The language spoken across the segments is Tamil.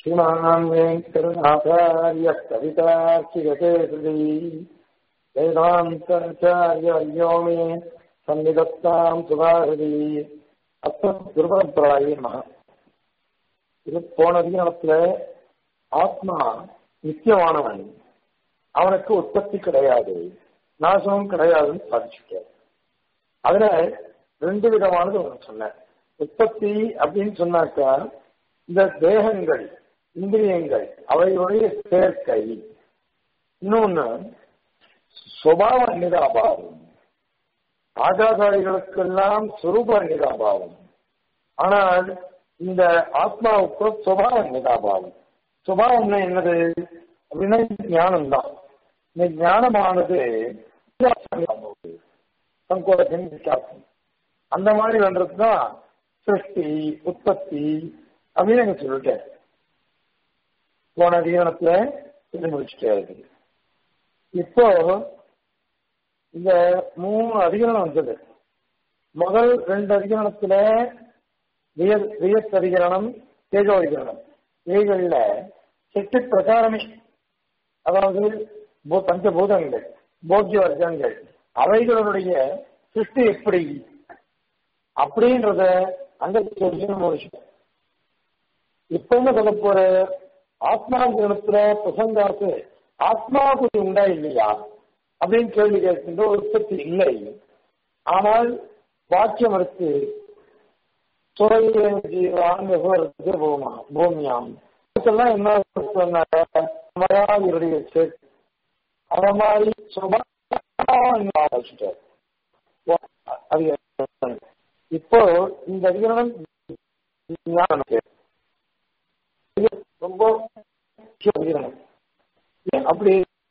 श्रीमान् वेङ्कटनाथार्य कवितार्चिगते हृदि वेदान्ताचार्यवर्यो मे सन्निधत्ताम् सुधाहृதி அஸ்மத் குருபரம்பராயே மகா இது போன அதிகாரத்துல ஆத்மா நித்தியமானவன் அவனுக்கு உற்பத்தி கிடையாது நாசமும் கிடையாதுன்னு சாதிச்சுட்டார் அதுல ரெண்டு விதமானது ஒன்று சொன்னேன் உற்பத்தி அப்படின்னு சொன்னாக்கா இந்த தேகங்கள் இந்திரியங்கள் அவைகளுடைய சேர்க்கை இன்னொன்னு சுபாவ நிராபாவம் ஆகாசாரிகளுக்கெல்லாம் சுரூப நிராபாவம் ஆனால் இந்த ஆத்மாவுக்கு சுபாவ நிராபாவம் சுபாவம்னா என்னது அப்படின்னா ஞானம் தான் இந்த ஞானமானது சங்கோதம் விசாசம் அந்த மாதிரி வந்தது தான் சிருஷ்டி உற்பத்தி அப்படின்னு எனக்கு சொல்லிட்டேன் போன அதிகாரத்துல இது முடிச்சுட்டே இப்போ இந்த மூணு அதிகாரம் வந்தது முதல் ரெண்டு அதிகாரத்துல வியத் அதிகரணம் தேஜோ அதிகரணம் இவைகள்ல எட்டு பிரகாரமே அதாவது பஞ்சபூதங்கள் போக்கிய வர்க்கங்கள் அவைகளுடைய சிருஷ்டி எப்படி அப்படின்றத அந்த முடிச்சுட்டேன் இப்ப என்ன சொல்ல போற ஆத்மாங்கிரணத்துல பிரசங்காத்து ஆத்மாவுக்கு உண்டா இல்லையா அப்படின்னு கேள்வி கேட்கின்ற உற்பத்தி இல்லை ஆனால் வாக்கியம் இருக்கு துறையாங்க பூமா பூமியாம் இதெல்லாம் என்ன சொன்னாருடைய அத மாதிரி இப்போ இந்த அதிகரணம் ரொம்ப அதிகரணம் அப்படி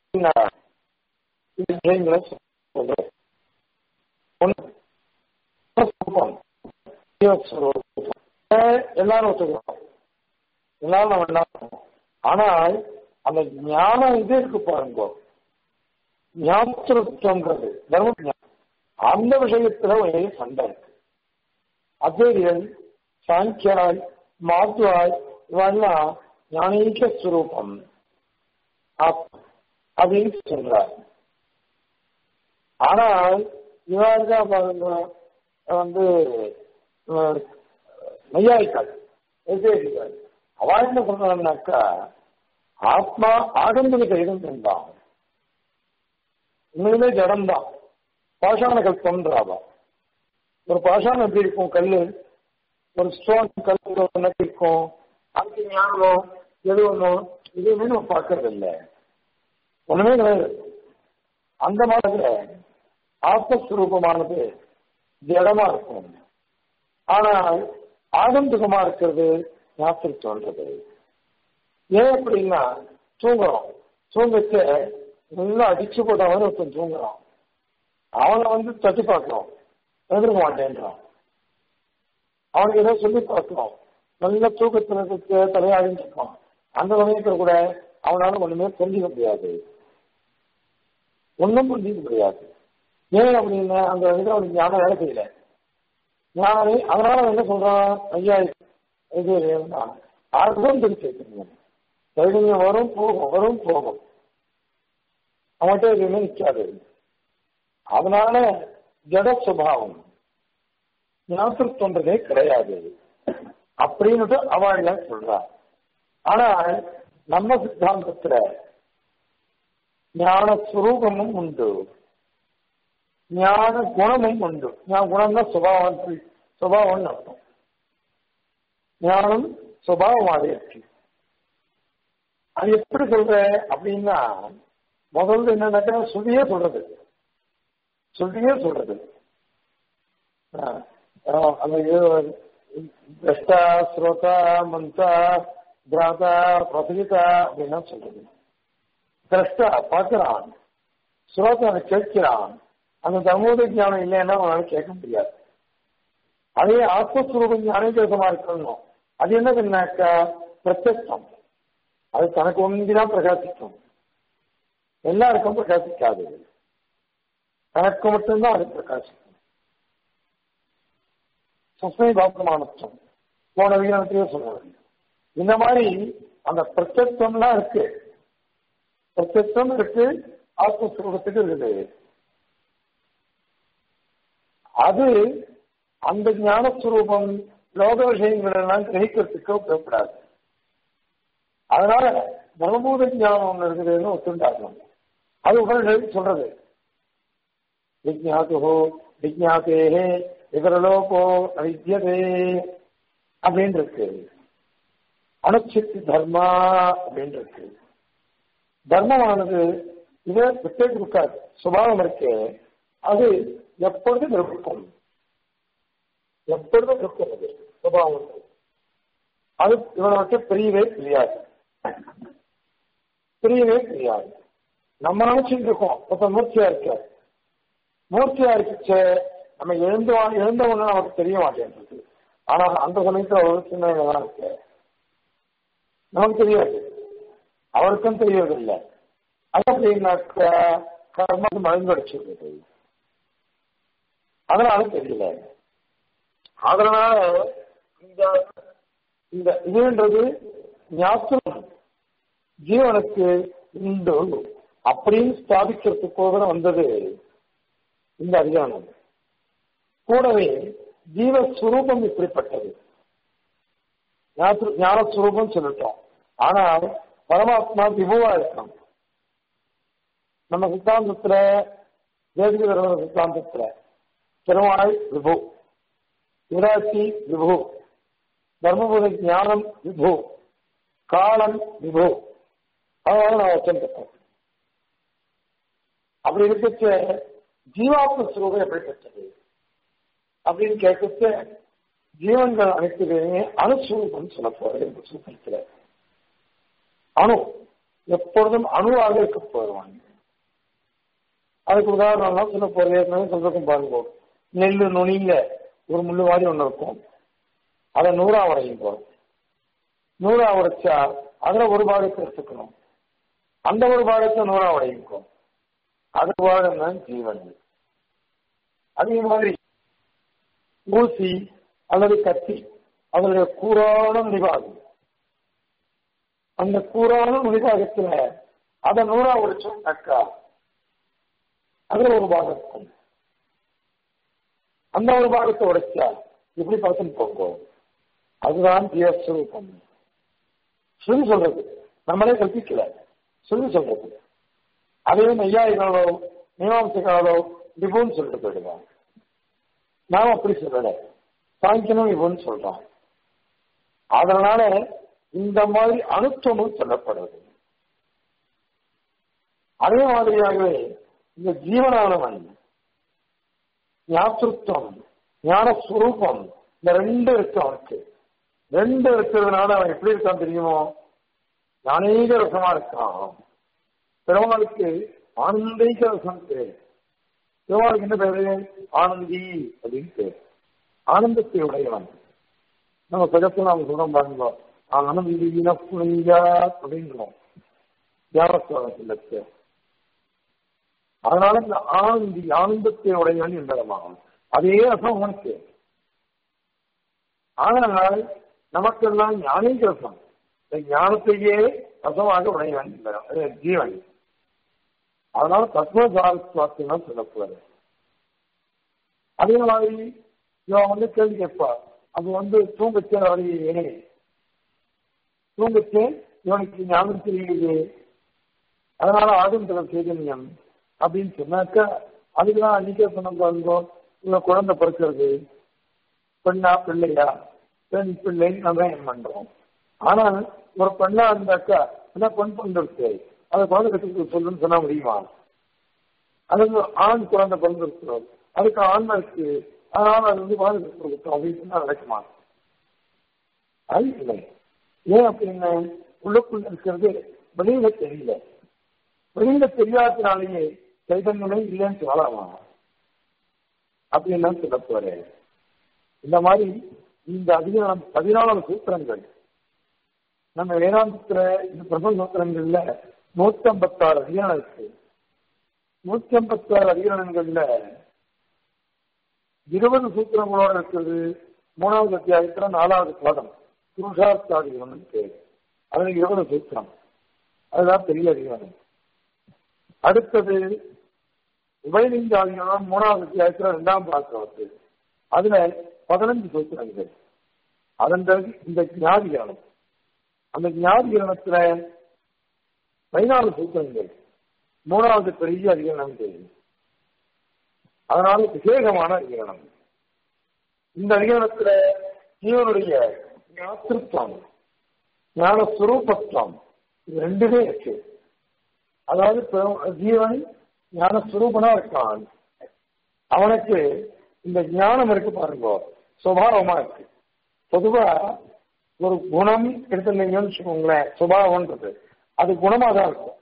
எல்லாரும் ஒத்துக்கிறோம் எல்லாரும் நம்ம என்ன ஆனால் அந்த ஞானம் இது இருக்கு பாருங்க ஞாபகம்ன்றது தர்ம அந்த விஷயத்துல ஒரே சண்டை இருக்கு அத்வைதிகள் சாங்கியாய் மாத்துவாய் இவெல்லாம் ஞானீக ஸ்வரூபம் அப்படின்னு சொல்றார் ஆனால் இவருக்கா பாருங்க வந்து மையாய்க்காள் எதிர்க்கிறார் அவ என்ன சொல்றாங்கனாக்கா ஆத்மா ஆகந்திக கைதம் தான் உண்மையிலே ஜடம் தான் பாஷாண கல்பம்ன்றாவா ஒரு பாஷாணம் எப்படி இருக்கும் கல்லு ஒரு ஸ்டோன் கல் எப்படி இருக்கும் அதுக்கு ஞானமோ எழுவனோ இதுவுமே நம்ம பார்க்கறது இல்லை ஒண்ணுமே கிடையாது அந்த மாதிரி ஆத்மஸ்வரூபமானது ஜடமா இருக்கும் ஆனால் ஆகந்துகமா இருக்கிறது ஞாபகம் தோன்றது ஏன் அப்படின்னா தூங்குறோம் தூங்கச்ச நல்லா அடிச்சு போட்டவன் ஒருத்தன் தூங்குறான் அவனை வந்து தட்டி பார்க்கிறோம் எதிர்க்க மாட்டேன்றான் அவனுக்கு ஏதோ சொல்லி பார்க்கிறோம் நல்ல தூக்கத்துல தலையாடின்னு இருக்கான் அந்த சமயத்தில் கூட அவனால ஒண்ணுமே புரிஞ்சிக்க முடியாது ஒன்றும் புரிஞ்சிக்க முடியாது ஏன் அப்படின்னா அந்த வந்து அவனுக்கு ஞானம் வேலை செய்யல ஞானமே அதனால என்ன சொல்றான் ஐயா இது ஆர்வம் தெரிஞ்சு தைரியம் வரும் போகும் வரும் போகும் அவன்கிட்ட எதுவுமே நிற்காது அதனால ஜட சுபாவம் ஞாபகத்தொன்றதே கிடையாது அப்படின்னு அவள் சொல்றா ஆனால் நம்ம சித்தாந்தத்துல ஞான சுரூபமும் உண்டு ஞான குணமும் உண்டு ஞான குணம் தான் சுபாவம் சுபாவம்னு அர்த்தம் ஞானம் சுபாவமாக இருக்கு அது எப்படி சொல்ற அப்படின்னா முதல்ல என்னன்னாக்கா சுதியே சொல்றது சுதியே சொல்றது அந்த திரஷ்டா ஸ்ரோதா மந்தா திராதா பிரசகிதா அப்படின்னா சொல்றது திரஷ்டா பார்க்கிறான் ஸ்ரோதா கேட்கிறான் அந்த தர்மோத ஞானம் இல்லைன்னா அவனால கேட்க முடியாது அதே ஆத்மஸ்வரூப ஞானதேசமா இருக்கணும் அது என்னதுன்னாக்கா பிரத்யட்சம் அது தனக்கு ஒன்றுதான் பிரகாசிக்கும் எல்லாருக்கும் பிரகாசிக்காது தனக்கு மட்டும்தான் அது பிரகாசிக்கும் சஸ்மை பாப்ரமானத்துவம் போன விகிதத்திலேயே சொல்றாங்க இந்த மாதிரி அந்த பிரத்யத்துவம்லாம் இருக்கு பிரத்யத்துவம் இருக்கு ஆத்மஸ்வரூபத்துக்கு இருக்குது அது அந்த ஞானஸ்வரூபம் லோக விஷயங்கள் எல்லாம் கிரகிக்கிறதுக்கு உபயோகப்படாது அதனால பிரம்மபூத ஞானம் ஒண்ணு இருக்குதுன்னு ஒத்துண்டாகணும் அது உடனே சொல்றது விஜாத்து விஜாத்தேஹே விவரலோகோ அவித்யதே அப்படின்னு இருக்கு அனுச்சித்து தர்மா அப்படின்னு இருக்கு தர்மமானது இதை விட்டே கொடுக்காது சுபாவம் இருக்கு அது எப்பொழுதும் இருக்கும் எப்பொழுதும் இருக்கும் அது சுபாவம் இருக்கு. அது இவனை விட்டு பிரியவே பிரியாது பிரியவே பிரியாது நம்ம நினைச்சுட்டு இருக்கோம் இப்ப மூர்த்தியா இருக்க மூர்த்தியா இருக்குச்சே நம்ம எழுந்து எழுந்தவங்க நமக்கு தெரிய மாட்டேன்றது ஆனா அந்த சமயத்துல ஒரு சின்ன தான் இருக்கு நமக்கு தெரியாது அவருக்கும் தெரியறதில்லை அது அப்படின்னாக்க கர்மம் மழுங்கடிச்சிருந்தது அதனால தெரியல அதனால இந்த இந்த இதுன்றது ஞாபகம் ஜீவனுக்கு உண்டு அப்படின்னு ஸ்தாபிக்கிறதுக்கோக வந்தது இந்த அதிகாரம் கூடவே ஜீவஸ்வரூபம் இப்படிப்பட்டது ஞானஸ்வரூபம் சொல்லிட்டோம் ஆனால் பரமாத்மா விபுவா இருக்கான் நம்ம சித்தாந்தத்துல தேசிக தர்ம சித்தாந்தத்துல பெருமாள் விபு விராட்சி விபு தர்மபுரி ஞானம் விபு காலம் விபு அதாவது நான் வச்சிருக்கேன் அப்படி இருக்க ஜீவாத்ம சுரூபம் எப்படிப்பட்டது அப்படின்னு கேட்க ஜீவன்கள் அனைத்துமே அணுஸ்வரூபம் சொல்ல போறது இந்த சூத்திரத்துல அணு எப்பொழுதும் அணுவாக இருக்க போடுவாங்க அதுக்கு உதாரணம் சொல்ல போறது ஏற்கனவே சொல்றதுக்கும் பாருங்க நெல்லு நுனியில ஒரு முள்ளு மாதிரி ஒண்ணு இருக்கும் அதை நூறா உடையும் போறோம் நூறா உடைச்சா அதுல ஒரு பாகத்தை எடுத்துக்கணும் அந்த ஒரு பாகத்தை நூறா உடையும் அது பாகம் தான் ஜீவன் அதே மாதிரி ஊசி அல்லது கத்தி அதனுடைய கூறான நுனிபாகம் அந்த கூறான நுனிபாகத்துல அதை நூறா உடைச்சோம்னாக்கா அதுல ஒரு பாகம் இருக்கும் அந்த ஒரு பாகத்தை உடைச்சா எப்படி பார்த்துன்னு போகும் அதுதான் ஜீவஸ்வரூபம் சொல்லி சொல்றது நம்மளே கற்பிக்கல சொல்லி சொல்றது அதே நையாயிகளோ மீமாம்சகாலோ விபுன்னு சொல்லிட்டு போயிடுவாங்க நாம் அப்படி சொல்லல சாங்கியனும் விபுன்னு சொல்றான் அதனால இந்த மாதிரி அனுத்துவமும் சொல்லப்படுறது அதே மாதிரியாகவே இந்த ஜீவனானவன் ஞாபகம் ஞானஸ்வரூபம் இந்த ரெண்டு இருக்கு அவனுக்கு ரெண்டு இருக்கிறதுனால அவன் எப்படி இருக்கான் தெரியுமோ ஞானீக ரசமா இருக்கான் பெருமாளுக்கு ஆனந்தீக ரசம் பேரு பெருமாளுக்கு என்ன பேரு ஆனந்தி அப்படின்னு பேரு ஆனந்தத்தை உடையவன் நம்ம பதத்தில் நாம சொல்றோம் பாருங்க ஆனந்தின புனியா அப்படின்றோம் தியானஸ்வரத்தில் அதனால இந்த ஆனந்தி ஆனந்தத்தை உடையவன் என்பதமாகும் அதே ரசம் உனக்கு ஆனால் நமக்கெல்லாம் ஞானீக ரசம் இந்த ஞானத்தையே ரசமாக உடையவன் என்பவன் ஜீவன் அதனால தத்துவசாரஸ்வாத்தியம் சொல்லப்படுறது அதே மாதிரி இவன் வந்து கேள்வி கேட்பா அது வந்து தூங்கச்சே வரையே தூங்கச்சே இவனுக்கு ஞானம் தெரியுது அதனால ஆகுன்ற சைதன்யம் அப்படின்னு சொன்னாக்கா அதுக்குதான் அன்னைக்கே சொன்ன பாருங்க இவன் குழந்தை பிறக்கிறது பெண்ணா பிள்ளையா பெண் பிள்ளைன்னு நம்ம என்ன பண்றோம் ஆனால் ஒரு பெண்ணா இருந்தாக்கா என்ன பெண் பிறந்திருக்கு அதை குழந்தை கற்றுக்க சொல்லுன்னு சொன்னா முடியுமா அதுக்கு ஆண் குழந்தை பிறந்திருக்கிறோம் அதுக்கு ஆண் இருக்கு அதனால அது வந்து குழந்தை கற்றுக் கொடுத்தோம் அப்படின்னு சொன்னா நடக்குமா அது இல்லை ஏன் அப்படின்னா உள்ளுக்குள்ள இருக்கிறது வெளியில தெரியல வெளியில தெரியாதனாலேயே சைதன்யமே இல்லைன்னு சொல்லலாமா அப்படின்னு சொல்ல போறேன் இந்த மாதிரி இந்த அதிகாரம் பதினாலு சூத்திரங்கள் நம்ம வேதாந்தத்துல இந்த பிரபல சூத்திரங்கள்ல நூத்தி ஐம்பத்தாறு அதிகாரம் இருக்கு நூத்தி ஐம்பத்தாறு அதிகாரங்கள்ல இருபது சூத்திரங்களோட இருக்கிறது மூணாவது அத்தியாயத்துல நாலாவது பாதம் புருஷார்த்தாதிகம் பேர் அதுல இருபது சூத்திரம் அதுதான் பெரிய அதிகாரம் அடுத்தது உபயலிங்காதிகாரம் மூணாவது அத்தியாயத்துல ரெண்டாம் பாக்கம் வருது அதுல பதினஞ்சு சூத்திரங்கள் அதன் பிறகு இந்த ஞாதிகரணம் அந்த ஞாதிகரணத்துல பதினாலு சூத்திரங்கள் மூணாவது பெரிய அதிகரணம் தெரியும் அதனால விசேகமான அதிகரணம் இந்த அதிகரணத்துல ஜீவனுடைய ஞாத்திருத்தம் ஞான சுரூபத்துவம் இது ரெண்டுமே இருக்கு அதாவது ஜீவன் ஞான சுரூபனா இருக்கான் அவனுக்கு இந்த ஞானம் இருக்கு பாருங்க சுபாவமா இருக்கு பொதுவா ஒரு குணம் எடுத்துட்டீங்கன்னு வச்சுக்கோங்களேன் சுபாவம்ன்றது அது குணமா தான் இருக்கும்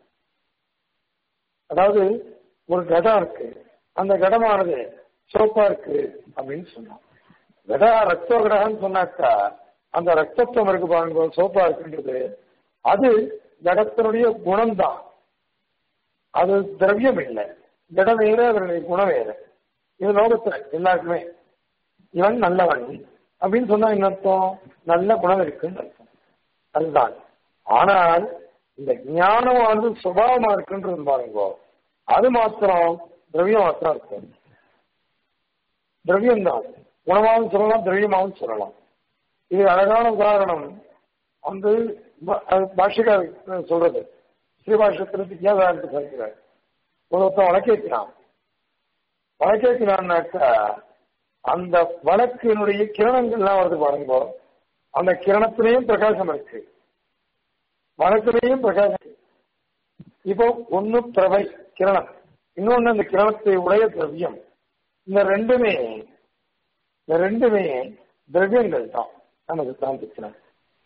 அதாவது ஒரு கடம் இருக்கு அந்த கடமானது சிவப்பா இருக்கு அப்படின்னு சொன்னோம் கட ரத்த கடகம்னு சொன்னாக்கா அந்த ரத்தத்துவம் இருக்கு பாருங்க சோப்பா இருக்குன்றது அது கடத்தினுடைய குணம் தான் அது திரவியம் இல்லை ஜடம் வேற அதனுடைய குணம் வேற இது லோகத்துல எல்லாருக்குமே இவன் நல்லவன் அப்படின்னு சொன்னா என்ன அர்த்தம் நல்ல குணம் இருக்குன்னு அர்த்தம் அதுதான் ஆனால் இந்த ஞானமானது சுபாவமா இருக்குன்றது பாருங்க அது மாத்திரம் திரவியம் மாத்திரம் இருக்கும் திரவியம் தான் குணமாகவும் சொல்லலாம் திரவியமாகவும் சொல்லலாம் இது அழகான உதாரணம் வந்து பாஷிகார் சொல்றது ஸ்ரீபாஷத்துல வித்யாதாரத்தை சொல்கிறார் ஒருத்தன் வழக்கேற்கிறான் வழக்கேற்கிறான்னாக்கா அந்த வழக்கினுடைய கிரணங்கள்லாம் வருது பாருங்க அந்த கிரணத்திலையும் பிரகாசம் இருக்கு வழக்கிலையும் பிரகாசம் இப்போ ஒன்னு பிரபை கிரணம் இன்னொன்னு அந்த கிரணத்தை உடைய திரவியம் இந்த ரெண்டுமே இந்த ரெண்டுமே திரவியங்கள் தான் நம்ம சித்தாந்தத்தினர்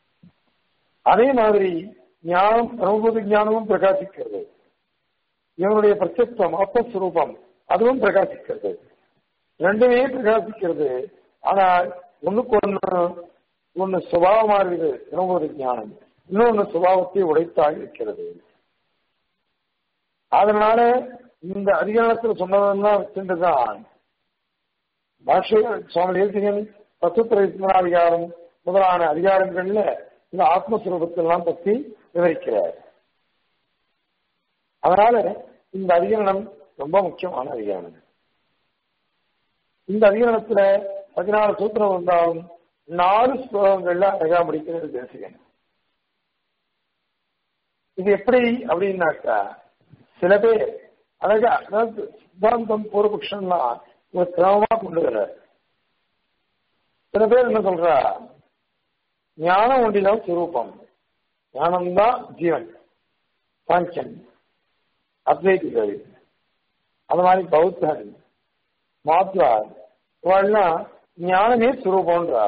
அதே மாதிரி ஞானம் அனுபூதி ஞானமும் பிரகாசிக்கிறது இவனுடைய பிரத்யத்துவம் ஆத்மஸ்வரூபம் அதுவும் பிரகாசிக்கிறது ரெண்டுமே பிரகாசிக்கிறது ஆனால் ஒண்ணுக்கு ஒண்ணு ஒண்ணு சுபாவமா இருக்குது அனுபூதி ஞானம் இன்னொன்னு சுபாவத்தை உடைத்தாக இருக்கிறது அதனால இந்த அதிகாரத்தில் சொன்னதெல்லாம் வச்சுட்டுதான் பாஷ்ய சுவாமி தேசிகன் தத்துவ அதிகாரம் முதலான அதிகாரங்கள்ல இந்த ஆத்மஸ்வரூபத்தெல்லாம் பற்றி விவரிக்கிறார் அதனால இந்த அதிகரணம் ரொம்ப முக்கியமான அதிகரணம் இந்த அதிகரணத்துல பதினாறு சூத்திரம் வந்தாலும் நாலு ஸ்லோகங்கள்ல அழகா முடிக்கிறது தேசிகன் இது எப்படி அப்படின்னாக்கா சில பேர் அழகா அதாவது சித்தாந்தம் பூர்வபக்ஷம்லாம் ஒரு கிரமமா கொண்டு வர சில பேர் என்ன சொல்றா ஞானம் ஒன்றிதான் சுரூபம் ஞானம்தான் ஜீவன் பாஞ்சன் அத்வைதிகள் அது மாதிரி பௌத்தன் மாத்வார் இவெல்லாம் ஞானமே சுரூபம்ன்றா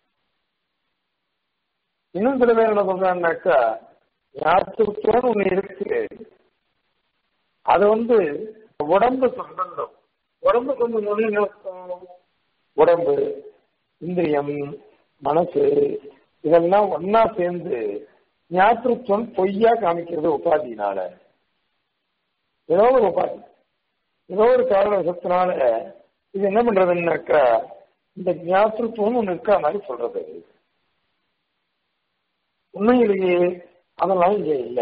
இன்னும் சில பேர் என்ன சொல்றாங்கன்னாக்கா ஞாபகத்தோடு ஒண்ணு இருக்கு அது வந்து உடம்பு சம்பந்தம் உடம்பு சம்பந்தம் என்ன உடம்பு இந்திரியம் மனசு இதெல்லாம் ஒன்னா சேர்ந்து ஞாபகத்துவம் பொய்யா காமிக்கிறது உபாதினால ஏதோ ஒரு உபாதி ஏதோ ஒரு காரணத்தினால இது என்ன பண்றதுன்னாக்கா இந்த ஞாபகத்துவம் ஒண்ணு இருக்கா மாதிரி சொல்றது உண்மையிலேயே அதெல்லாம் இங்க இல்ல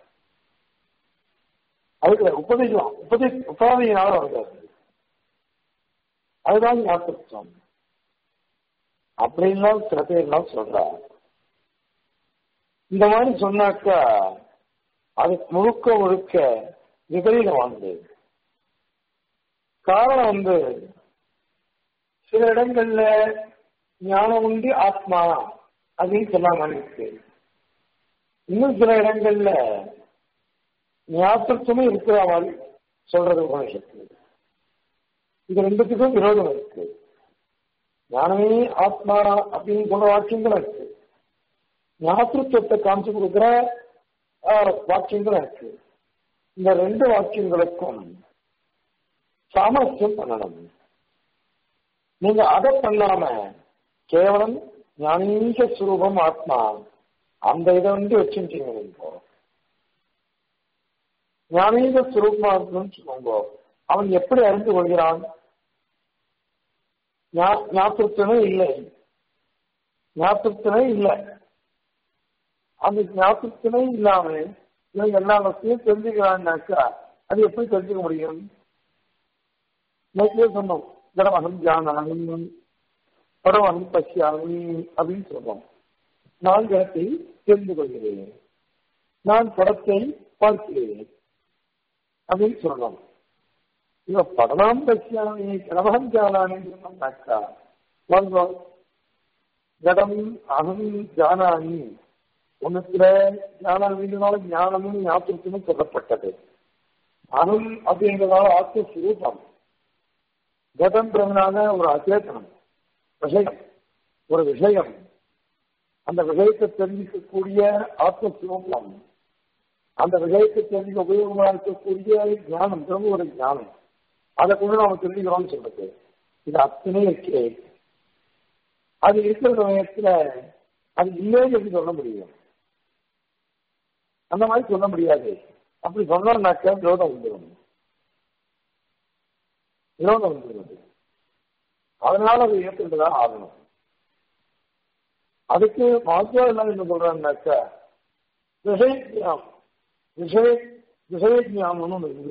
அதுக்கு உபதேசம் உபதே உபாதியினால வருது அதுதான் ஞாபகத்துவம் அப்படின்லாம் சில பேர்லாம் சொல்றா இந்த மாதிரி சொன்னாக்கா அது முழுக்க முழுக்க விபரீதம் வந்து காரணம் வந்து சில இடங்கள்ல ஞானம் உண்டு ஆத்மா அப்படின்னு சொல்லாம இருக்கு இன்னும் சில இடங்கள்ல ஞாபகத்துவமே இருக்கிற மாதிரி சொல்றது உபனிஷத்து இது ரெண்டுத்துக்கும் விரோதம் இருக்கு ஞானமே ஆத்மா அப்படின்னு சொல்ற வாக்கியங்கள் இருக்கு ஞாபகத்துவத்தை காமிச்சு கொடுக்கிற வாக்கியங்கள் இருக்கு இந்த ரெண்டு வாக்கியங்களுக்கும் சாமர்த்தியம் பண்ணணும் நீங்க அதை பண்ணாம கேவலம் ஞானீக சுரூபம் ஆத்மா அந்த இதை வந்து வச்சுட்டீங்க இப்போ ஞானீக சுரூபமா இருக்குன்னு சொல்லுங்க அவன் எப்படி அறிந்து கொள்கிறான் ஞாபகத்தினே இல்லை ஞாபகத்தினே இல்லை அந்த ஞாபகத்தினே இல்லாம இவன் எல்லா வசதியும் தெரிஞ்சுக்கிறான்னாக்கா அது எப்படி தெரிஞ்சுக்க முடியும் நேற்று சொன்னோம் ஜடமகம் ஜானானி படமகம் பசியாமி அப்படின்னு சொல்றோம் நான் ஜனத்தை தெரிந்து கொள்கிறேன் நான் படத்தை பார்க்கிறேன் அப்படின்னு சொல்லணும் இவ படலாம் பசியாமி கடமகம் ஜானானி சொன்னோம்னாக்கா வாங்க ஜடம் அகம் ஜானானி உனக்குல ஞானாமினால ஞானமும் ஞாபகத்தினும் சொல்லப்பட்டது அகம் அப்படிங்கிறதால ஆத்மஸ்வரூபம் கதன்றதுனால ஒரு அச்சேதனம் விஷயம் ஒரு விஷயம் அந்த விஷயத்தை தெரிஞ்சிக்கக்கூடிய ஆத்மஸ்வரூபம் அந்த விஷயத்தை தெரிஞ்சுக்க உபயோகமாக இருக்கக்கூடிய ஞானம் திரும்ப ஒரு ஞானம் அதை கொண்டு நாம தெரிஞ்சுக்கிறோம்னு சொல்றது இது அத்தனை இருக்கே அது இருக்கிற சமயத்துல அது இல்லைன்னு எப்படி சொல்ல முடியும் அந்த மாதிரி சொல்ல முடியாது அப்படி சொன்னோம்னாக்க விரோதம் வந்துடும் விரோதம் வந்துடுது அதனால அதை ஏற்றுட்டுதான் ஆகணும் அதுக்கு மாத்திரம் என்ன என்ன சொல்றாங்கனாக்கா விஷய ஞானம் விஷய விஷய ஞானம்னு ஒண்ணு இருக்கு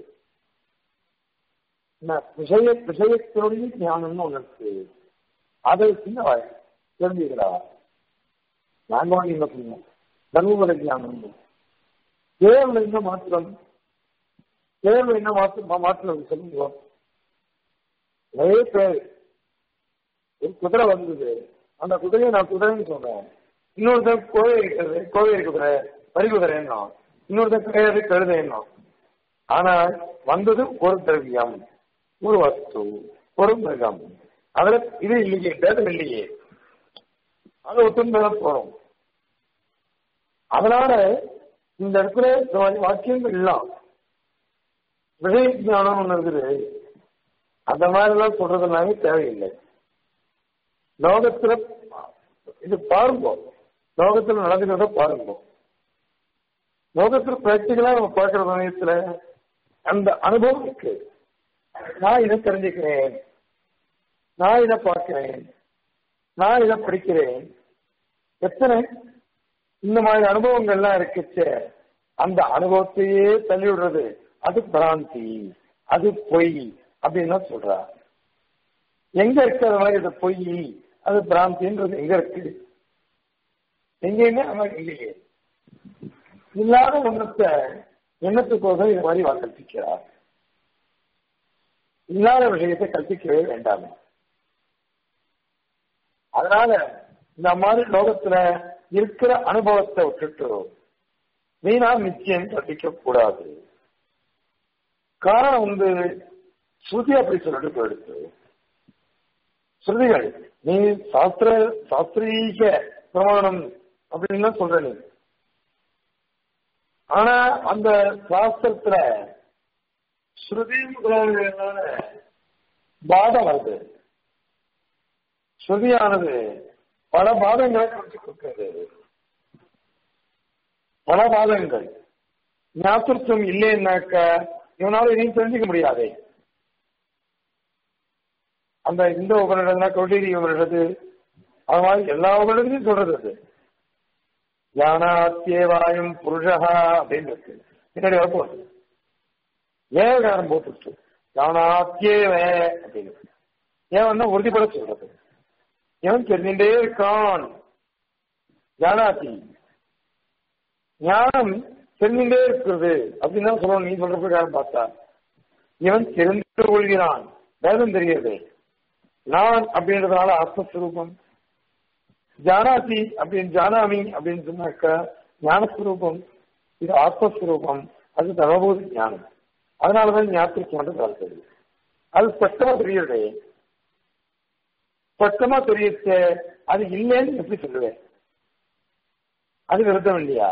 என்ன விஷய விஷயத்தினுடைய ஞானம்னு ஒண்ணு இருக்கு அதை சின்ன தெரிஞ்சுக்கிறா நாங்க வாங்கி என்ன பண்ணுவோம் தர்மபுர ஞானம் தேவல என்ன மாற்றம் தேவல என்ன மாற்றம் மாற்றம் சொல்லுங்க நிறைய பேர் ஒரு குதிரை வந்தது அந்த குதிரையை நான் குதிரைன்னு சொல்றேன் இன்னொருத்தர் கோவை இருக்கிறது கோவை குதிரை வரி குதிரை என்ன இன்னொருத்தர் கிடையாது கழுதை என்ன ஆனால் வந்தது ஒரு திரவியம் ஒரு வஸ்து ஒரு மிருகம் அதுல இது இல்லையே பேதம் இல்லையே அது ஒத்துந்தான் போறோம் அதனால இந்த இடத்துல இந்த மாதிரி வாக்கியங்கள் எல்லாம் விஷய ஞானம் ஒண்ணு இருக்குது அந்த மாதிரி எல்லாம் சொல்றதுனாலே தேவையில்லை லோகத்துல இது பாருங்க லோகத்துல நடந்துக்கிறத பாருங்க லோகத்துல பிராக்டிக்கலா நம்ம பார்க்கிற சமயத்துல அந்த அனுபவம் இருக்கு நான் இதை தெரிஞ்சுக்கிறேன் நான் இதை பார்க்கிறேன் நான் இதை படிக்கிறேன் எத்தனை இந்த மாதிரி அனுபவங்கள்லாம் இருக்குச்சு அந்த அனுபவத்தையே தள்ளி விடுறது அது பிராந்தி அது பொய் அப்படின்னு சொல்றா எங்க இருக்கு அது மாதிரி அது பொய் அது பிராந்தின்றது எங்க இருக்கு எங்கேயுமே அது மாதிரி இல்லையே இல்லாத ஒன்றத்தை எண்ணத்துக்கோசம் இது மாதிரி கற்பிக்கிறார் இல்லாத விஷயத்தை கற்பிக்கவே வேண்டாமே அதனால இந்த மாதிரி லோகத்துல இருக்கிற அனுபவத்தை விட்டுட்டு வீணா நிச்சயம் கற்பிக்க கூடாது காரணம் வந்து ஸ்ருதி அப்படி சொல்லிட்டு போயிடுச்சு ஸ்ருதிகள் நீ சாஸ்திர சாஸ்திரீக பிரமாணம் அப்படின்னு சொல்ற நீ ஆனா அந்த சாஸ்திரத்துல ஸ்ருதி முதலான பாதம் வருது ஸ்ருதியானது பல பாதங்களை குறித்து கொடுக்கிறது பல பாதங்கள் ஞாபகம் இல்லைன்னாக்க இவனால இதையும் தெரிஞ்சுக்க முடியாதே அந்த இந்த உபனிடம்னா கௌடீரி உபனிடது அது மாதிரி எல்லா உபனிடத்தையும் சொல்றது அது ஞானாத்தியவாயும் புருஷா அப்படின்னு இருக்கு பின்னாடி வரப்போகுது ஏகாரம் போட்டுச்சு ஞானாத்தியவ அப்படின்னு ஏன் வந்து உறுதிப்பட சொல்றது எவன் தெரிஞ்சுட்டே இருக்கான் ஞானாத்தி ஞானம் தெரிஞ்சுட்டே இருக்கிறது அப்படின்னு தான் சொல்லணும் நீ சொல்ற பிரகாரம் பார்த்தா இவன் தெரிந்து கொள்கிறான் வேதம் தெரியாது நான் அப்படின்றதுனால ஆத்மஸ்வரூபம் ஜானாதி அப்படின்னு ஜானாமி அப்படின்னு சொன்னாக்க ஞானஸ்வரூபம் இது ஆத்மஸ்வரூபம் அது தர்மபூதி ஞானம் அதனாலதான் ஞாபகம் மட்டும் கலக்குது அது ஸ்பஷ்டமா தெரியுது ஸ்பஷ்டமா தெரியச்ச அது இல்லைன்னு எப்படி சொல்லுவேன் அது விருத்தம் இல்லையா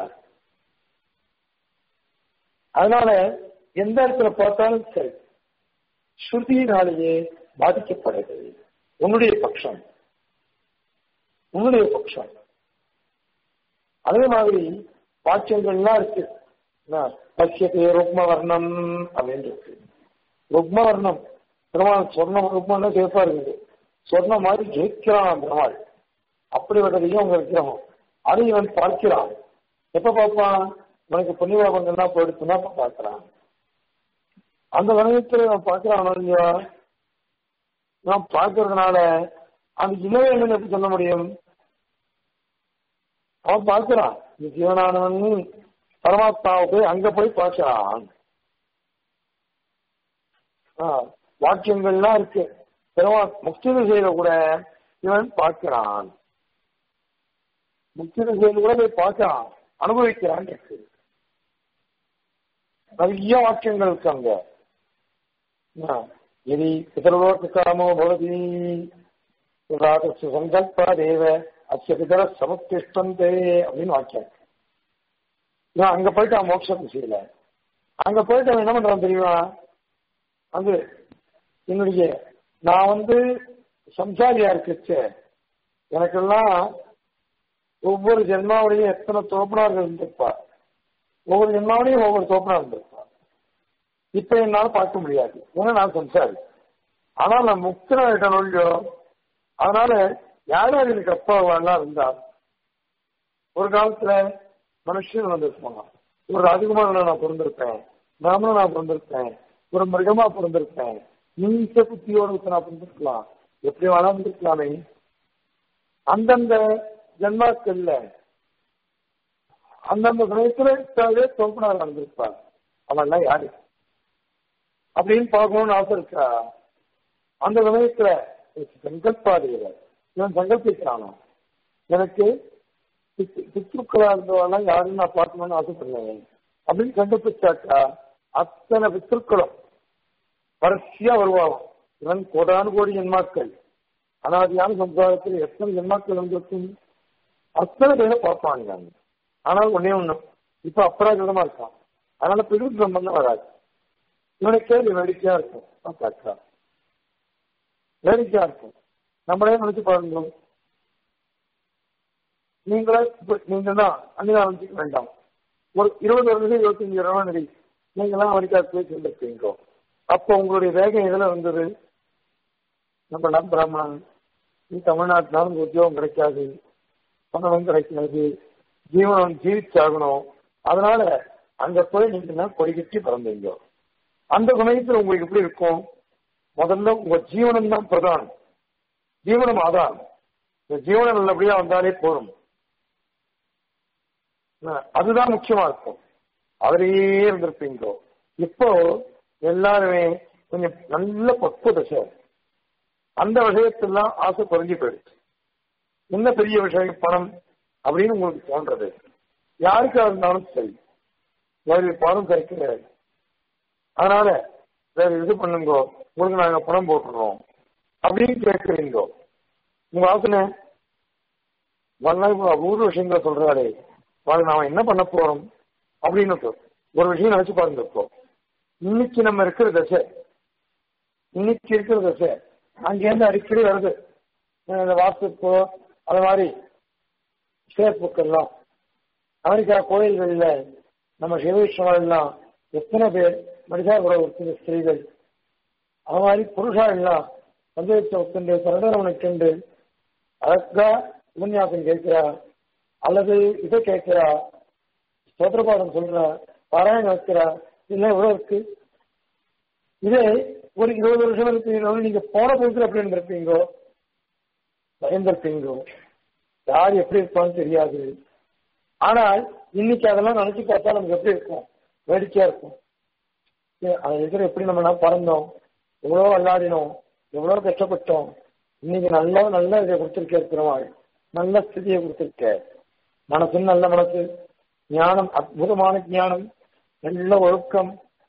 அதனால எந்த இடத்துல பார்த்தாலும் சரி ஸ்ருதியினாலேயே பாதிக்கப்படுது உன்னுடைய பட்சம் உன்னுடைய பட்சம் அதே மாதிரி வாக்கியங்கள்லாம் இருக்கு பசியத்தை ருக்ம வர்ணம் அப்படின்னு இருக்கு ருக்ம வர்ணம் பெருமாள் சொர்ணம் ருக்மன்னா சேஃபா இருக்குது சொன்ன மாதிரி ஜெயிக்கிறான் பெருமாள் அப்படிப்பட்டதையும் அவங்க விக்கிரகம் அதை இவன் பார்க்கிறான் எப்ப பார்ப்பான் உனக்கு புண்ணியபாபங்கள்லாம் போயிடுச்சுன்னா அப்ப பார்க்கறான் அந்த வணிகத்துல நான் பார்க்கிறான் இல்லையா நான் பார்க்கறதுனால அந்த இளவை என்னன்னு எப்படி சொல்ல முடியும் அவன் பார்க்கிறான் இந்த ஜீவனானவன் பரமாத்மாவை போய் அங்க போய் பார்க்கிறான் ஆ, வாக்கியங்கள்லாம் இருக்கு பெருமா முக்தி திசையில கூட இவன் பார்க்கிறான் முக்தி திசையில கூட போய் பார்க்கிறான் அனுபவிக்கிறான் இருக்கு நிறைய வாக்கியங்கள் இருக்கு அங்க ஆ, எதி பிதர்லோக காமோ பவதி ராதஸ்ய சங்கல்பா தேவ அஸ்ய பிதர சமுத்திஷ்டந்தே அப்படின்னு வாக்கியம் நான் அங்க போயிட்டான் மோட்ச திசையில அங்க போயிட்டு அவன் என்ன பண்றான் தெரியுமா வந்து என்னுடைய நான் வந்து சம்சாரியா இருக்குச்சு எனக்கெல்லாம் ஒவ்வொரு ஜென்மாவிலையும் எத்தனை தோப்பனார்கள் இருந்திருப்பா ஒவ்வொரு ஜென்மாவிலையும் ஒவ்வொரு தோப்பனா இருந்திருப்பா இப்ப என்னால பார்க்க முடியாது ஏன்னா நான் சம்சாரி ஆனா நான் முக்தனாயிட்டேன் இல்லையோ அதனால யார் யார் எனக்கு அப்பாவெல்லாம் இருந்தா ஒரு காலத்துல மனுஷன் வந்திருப்பாங்க ஒரு ராஜகுமாரன் நான் பிறந்திருப்பேன் பிராமணன் நான் பிறந்திருப்பேன் ஒரு மிருகமா பிறந்திருப்பேன் நீச்ச புத்தியோட நான் பிறந்திருக்கலாம் எப்படி வேணா இருந்திருக்கலாமே அந்தந்த ஜென்மாக்கள்ல அந்தந்த சமயத்துல தோப்பனார் நடந்திருப்பார் அவன்லாம் யாரு அப்படின்னு பார்க்கணும்னு ஆசை இருக்கா அந்த சமயத்துல சங்கல்பாதையில இவன் சங்கல்பிக்கிறானா எனக்கு பித்- பித்ருக்களா இருந்தவெல்லாம் யாருன்னு நான் பார்க்கணும்னு ஆசைப்படுறேன் அப்படின்னு சங்கல்பிச்சாக்கா அத்தனை பித்ருக்களும் வரிசையா வருவாங்க இவன் கோடானு கோடி ஜென்மாக்கள் அனாதியான சமுதாயத்தில் எத்தனை ஜென்மாக்கள் வந்திருக்கும் அத்தனை பேரை பார்ப்பாங்க ஆனால் ஒன்னே ஒண்ணு இப்ப அபராஜிதமா இருக்கான் அதனால பிரிவு சம்பந்தம் வராது இவனுக்கே இது வேடிக்கையா இருக்கும் பார்க்கா வேடிக்கையா இருக்கும் நம்மளே நினைச்சு பாருங்க நீங்களே இப்ப நீங்க தான் அன்னைக்கு நினைச்சுக்க வேண்டாம் ஒரு இருபது வருஷம் இருபத்தஞ்சு இருபது நடி நீங்களாம் அமெரிக்காவுக்கு போய் சென்றிருக்கீங்க அப்போ உங்களுடைய வேகம் எதுல வந்தது நம்ம எல்லாம் பிராமணன் நீ தமிழ்நாட்டினாலும் உனக்கு உத்தியோகம் கிடைக்காது பணமும் கிடைக்காது ஜீவனம் ஜீவிச்சாகணும் அதனால அங்க போய் நீங்க எல்லாம் கொடிக்கட்டி பிறந்தீங்க அந்த சமயத்துல உங்களுக்கு எப்படி இருக்கும் முதல்ல உங்க ஜீவனம் தான் பிரதானம் ஜீவனம் ஆதாரம் இந்த ஜீவனம் நல்லபடியா வந்தாலே போதும் அஹ் அதுதான் முக்கியமா இருக்கும் அதிலேயே இருந்திருப்பீங்க இப்போ எல்லாருமே கொஞ்சம் நல்ல பக்குவ தசை அந்த விஷயத்தெல்லாம் ஆசை குறைஞ்சு போயிடுச்சு என்ன பெரிய விஷயம் பணம் அப்படின்னு உங்களுக்கு தோன்றது யாருக்கா இருந்தாலும் சரி வேறு பணம் கிடைக்கிறது அதனால வேற இது பண்ணுங்க உங்களுக்கு நாங்க பணம் போட்டுறோம் அப்படின்னு கேட்குறீங்க உங்க ஆசனை வரலாம் இப்போ அபூர்வ விஷயங்களை சொல்றாரு வாழ் நாம என்ன பண்ண போறோம் அப்படின்னு சொல். ஒரு விஷயம் நினைச்சு பாருங்க இப்போ இன்னைக்கு நம்ம இருக்கிற தசை இன்னைக்கு இருக்கிற தசை அங்கேருந்து அடிக்கடி வருது அஹ் இந்த வாட்ஸ்அப்போ அது மாதிரி ஃபேஸ்புக் எல்லாம் அமெரிக்கா கோயில்களில் நம்ம சிவவிஷ்ணவா எல்லாம் எத்தனை பேர் மனிதா கூட ஒருத்தர் ஸ்திரீகள் அது மாதிரி புருஷா எல்லாம் பஞ்சவச்ச ஒத்துண்டு சரடரவனுக்குண்டு அழகா உபன்யாசம் கேட்கிறா அல்லது இதை கேட்கிறா ஸ்தோத்திரபாடம் சொல்றா பாராயணம் வைக்கிறா இல்லை எவ்வளவு இருக்கு இதே ஒரு இருபது வருஷம் இருக்கு நீங்க போன புதுசுல எப்படி இருந்திருப்பீங்கோ பயந்திருப்பீங்கோ யார் எப்படி இருப்பான்னு தெரியாது ஆனால் இன்னைக்கு அதெல்லாம் நினைச்சு பார்த்தா நமக்கு எப்படி இருக்கும் வேடிக்கையா இருக்கும் ஏ, அது இருக்கிற எப்படி நம்ம எல்லாம் பிறந்தோம் எவ்வளோ விளையாடினோம் எவ்வளோ கஷ்டப்பட்டோம் இன்னைக்கு நல்ல நல்ல இதை கொடுத்துருக்க இருக்கிறவாள் நல்ல ஸ்திதியை கொடுத்துருக்க மனசு நல்ல மனசு ஞானம் அற்புதமான ஞானம் நல்ல ஒழுக்கம்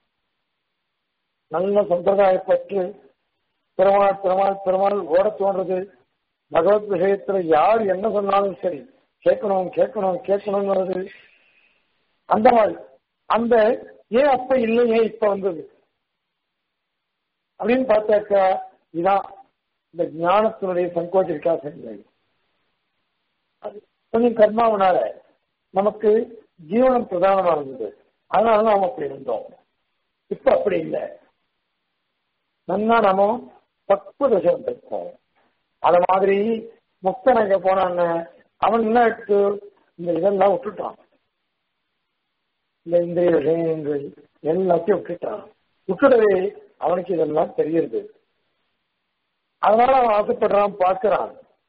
நல்ல சம்பிரதாயப்பற்று பெருமாள் பெருமாள் பெருமாள் ஓட தோன்றது பகவத் விஷயத்துல யார் என்ன சொன்னாலும் சரி கேட்கணும் கேட்கணும் கேட்கணுங்கிறது அந்த மாதிரி அந்த ஏன் அப்ப இல்லை ஏன் இப்ப வந்தது அப்படின்னு பார்த்தாக்கா இதான் இந்த ஞானத்தினுடைய சங்கோச்ச விகாசங்கள் அது கொஞ்சம் கர்மாவனால நமக்கு ஜீவனம் பிரதானமா இருந்தது அதனால நாம அப்படி இருந்தோம் இப்ப அப்படி இல்லை நன்னா நாம பக்குவ தசை வந்திருக்கோம் அத மாதிரி முக்தன் அங்க போனாங்க அவன் என்ன எடுத்து இந்த இதெல்லாம் விட்டுட்டான் இந்த இந்திரிய விஷயங்கள் எல்லாத்தையும் விட்டுட்டான் விட்டுடவே அவனுக்கு இதெல்லாம் தெரியுது அதனால அவன் ஆசைப்படுறான் பார்க்கறான்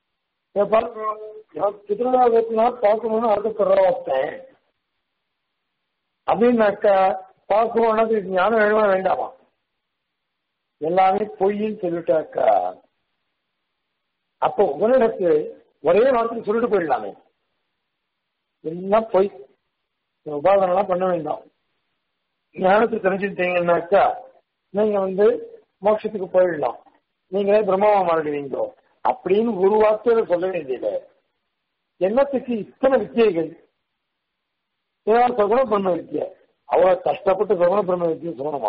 திருவிழாவுக்குனா பார்க்கணும்னு ஆசைப்படுறான் ஒருத்தன் அப்படின்னாக்கா பார்க்கணும்னா அதுக்கு ஞானம் வேணுமா வேண்டாமா எல்லாமே பொய்ன்னு சொல்லிட்டாக்கா அப்போ உங்களிடத்து ஒரே வார்த்தை சொல்லிட்டு போயிடலாமே எல்லாம் பொய் உபாதனம்லாம் பண்ண வேண்டாம் ஞானத்தை தெரிஞ்சுட்டீங்கன்னாக்கா நீங்க வந்து மோட்சத்துக்கு போயிடலாம் நீங்களே பிரம்மாவா மாறிடுவீங்களோ அப்படின்னு ஒரு வார்த்தையில சொல்ல வேண்டியது என்னத்துக்கு இத்தனை வித்தியைகள் ஏன்னா சகுண பிரம்ம வித்திய அவ்வளவு கஷ்டப்பட்டு சகுண பிரம்ம வித்தியை சொல்லணுமா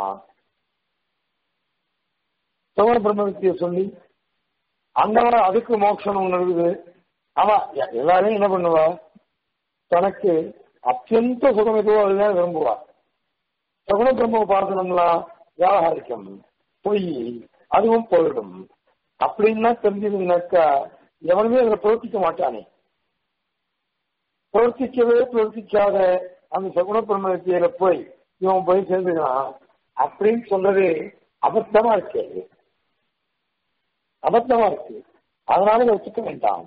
சகுண பிரம்ம வித்தியை சொல்லி அந்த அதுக்கு மோட்சம் ஒண்ணு இருக்குது ஆமா எல்லாரையும் என்ன பண்ணுவா தனக்கு அத்தியந்த சுகம் எதுவோ அதுதான் விரும்புவா சகுண பிரம்ம உபாசனம்லாம் வியாபாரிக்கம் பொய் அதுவும் போயிடும் அப்படின்னா தெரிஞ்சதுனாக்கா எவனுமே அதில் பிரவர்த்திக்க மாட்டானே பிரவர்த்திக்கவே பிரவர்த்திக்காத அந்த சகுண பிரம்ம வித்தியில போய் இவன் போய் சேர்ந்துக்கிறான் அப்படின்னு சொன்னது அபத்தமா இருக்கு அபத்தமா இருக்கு அதனால இதை வச்சுக்க வேண்டாம்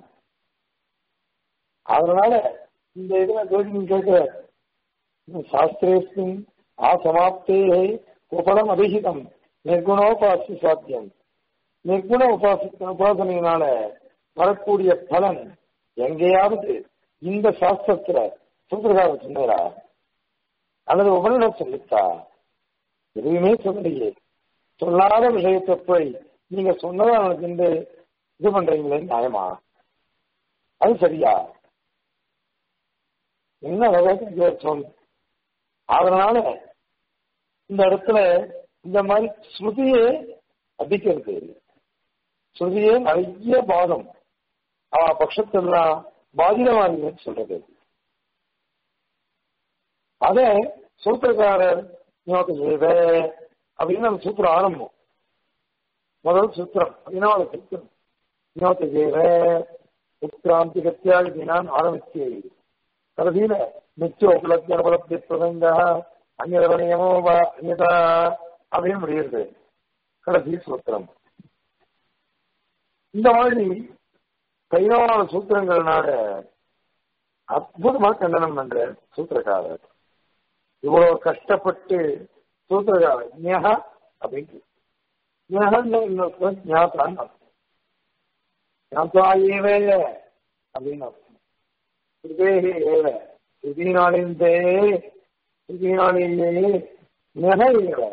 அதனால இந்த இதுல ஜோதிடம் கேட்கிற சாஸ்திரேஸ்மின் ஆசமாப்தே உபடம் அதிகிதம் நிர்குணோபாசி சாத்தியம் நிர்குண உபாசி உபாசனையினால வரக்கூடிய பலன் எங்கேயாவது இந்த சாஸ்திரத்துல சூத்திரகார சொன்னாரா அல்லது உபனிடம் சொல்லித்தா எதுவுமே சொல்லலையே சொல்லாத விஷயத்தை போய் நீங்க சொன்னதை அவனுக்கு இந்த இது பண்றீங்களே நியாயமா அது சரியா என்ன வகைக்கு சொல் அதனால இந்த இடத்துல இந்த மாதிரி ஸ்ருதியே அதிக்கிறது ஸ்ருதியே நிறைய பாதம் அவ பட்சத்தெல்லாம் பாதிதமானதுன்னு சொல்றது அத சூத்திரக்காரர் ஞாபகம் செய்த அப்படின்னு நம்ம சூத்திரம் ஆரம்பம் முதல் சூத்திரம் வினோத சூத்திரம் ஞாபக செய்த உத்கிராந்தி கத்தியாகி நான் ஆரம்பிச்சு கடைசியில நித்திய உபலப்தி அனுபலப்தி பிரபங்க அந்நியமோ அந்நியதா அப்படின்னு முடிகிறது கடைசி சூத்திரம் இந்த மாதிரி கைதவான சூத்திரங்கள்னால அற்புதமா கண்டனம் பண்ற சூத்திரக்காரர் இவ்வளவு கஷ்டப்பட்டு சூத்திரக்காரர் ஞா அப்படின்னு ஞாதான் ஞாதா ஏவே அப்படின்னு அர்த்தம் ஹிருதேஹி ஏவ ஹிருதினாலிந்தே ஹிருதினாலிலே நெக ஏவ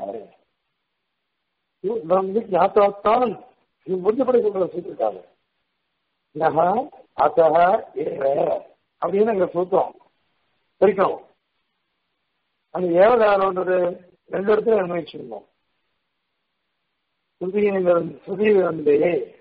வந்து ஞாபகத்தான் இது முடிஞ்சபடி சொல்ற சூத்திருக்காங்க நக அத்தக ஏவ அப்படின்னு அங்க சூத்திரம் பிரிக்கணும் அந்த ஏவதாரன்றது ரெண்டு இடத்துல அன்வயிச்சிருந்தோம் சுதியிலிருந்து சுதியிலிருந்து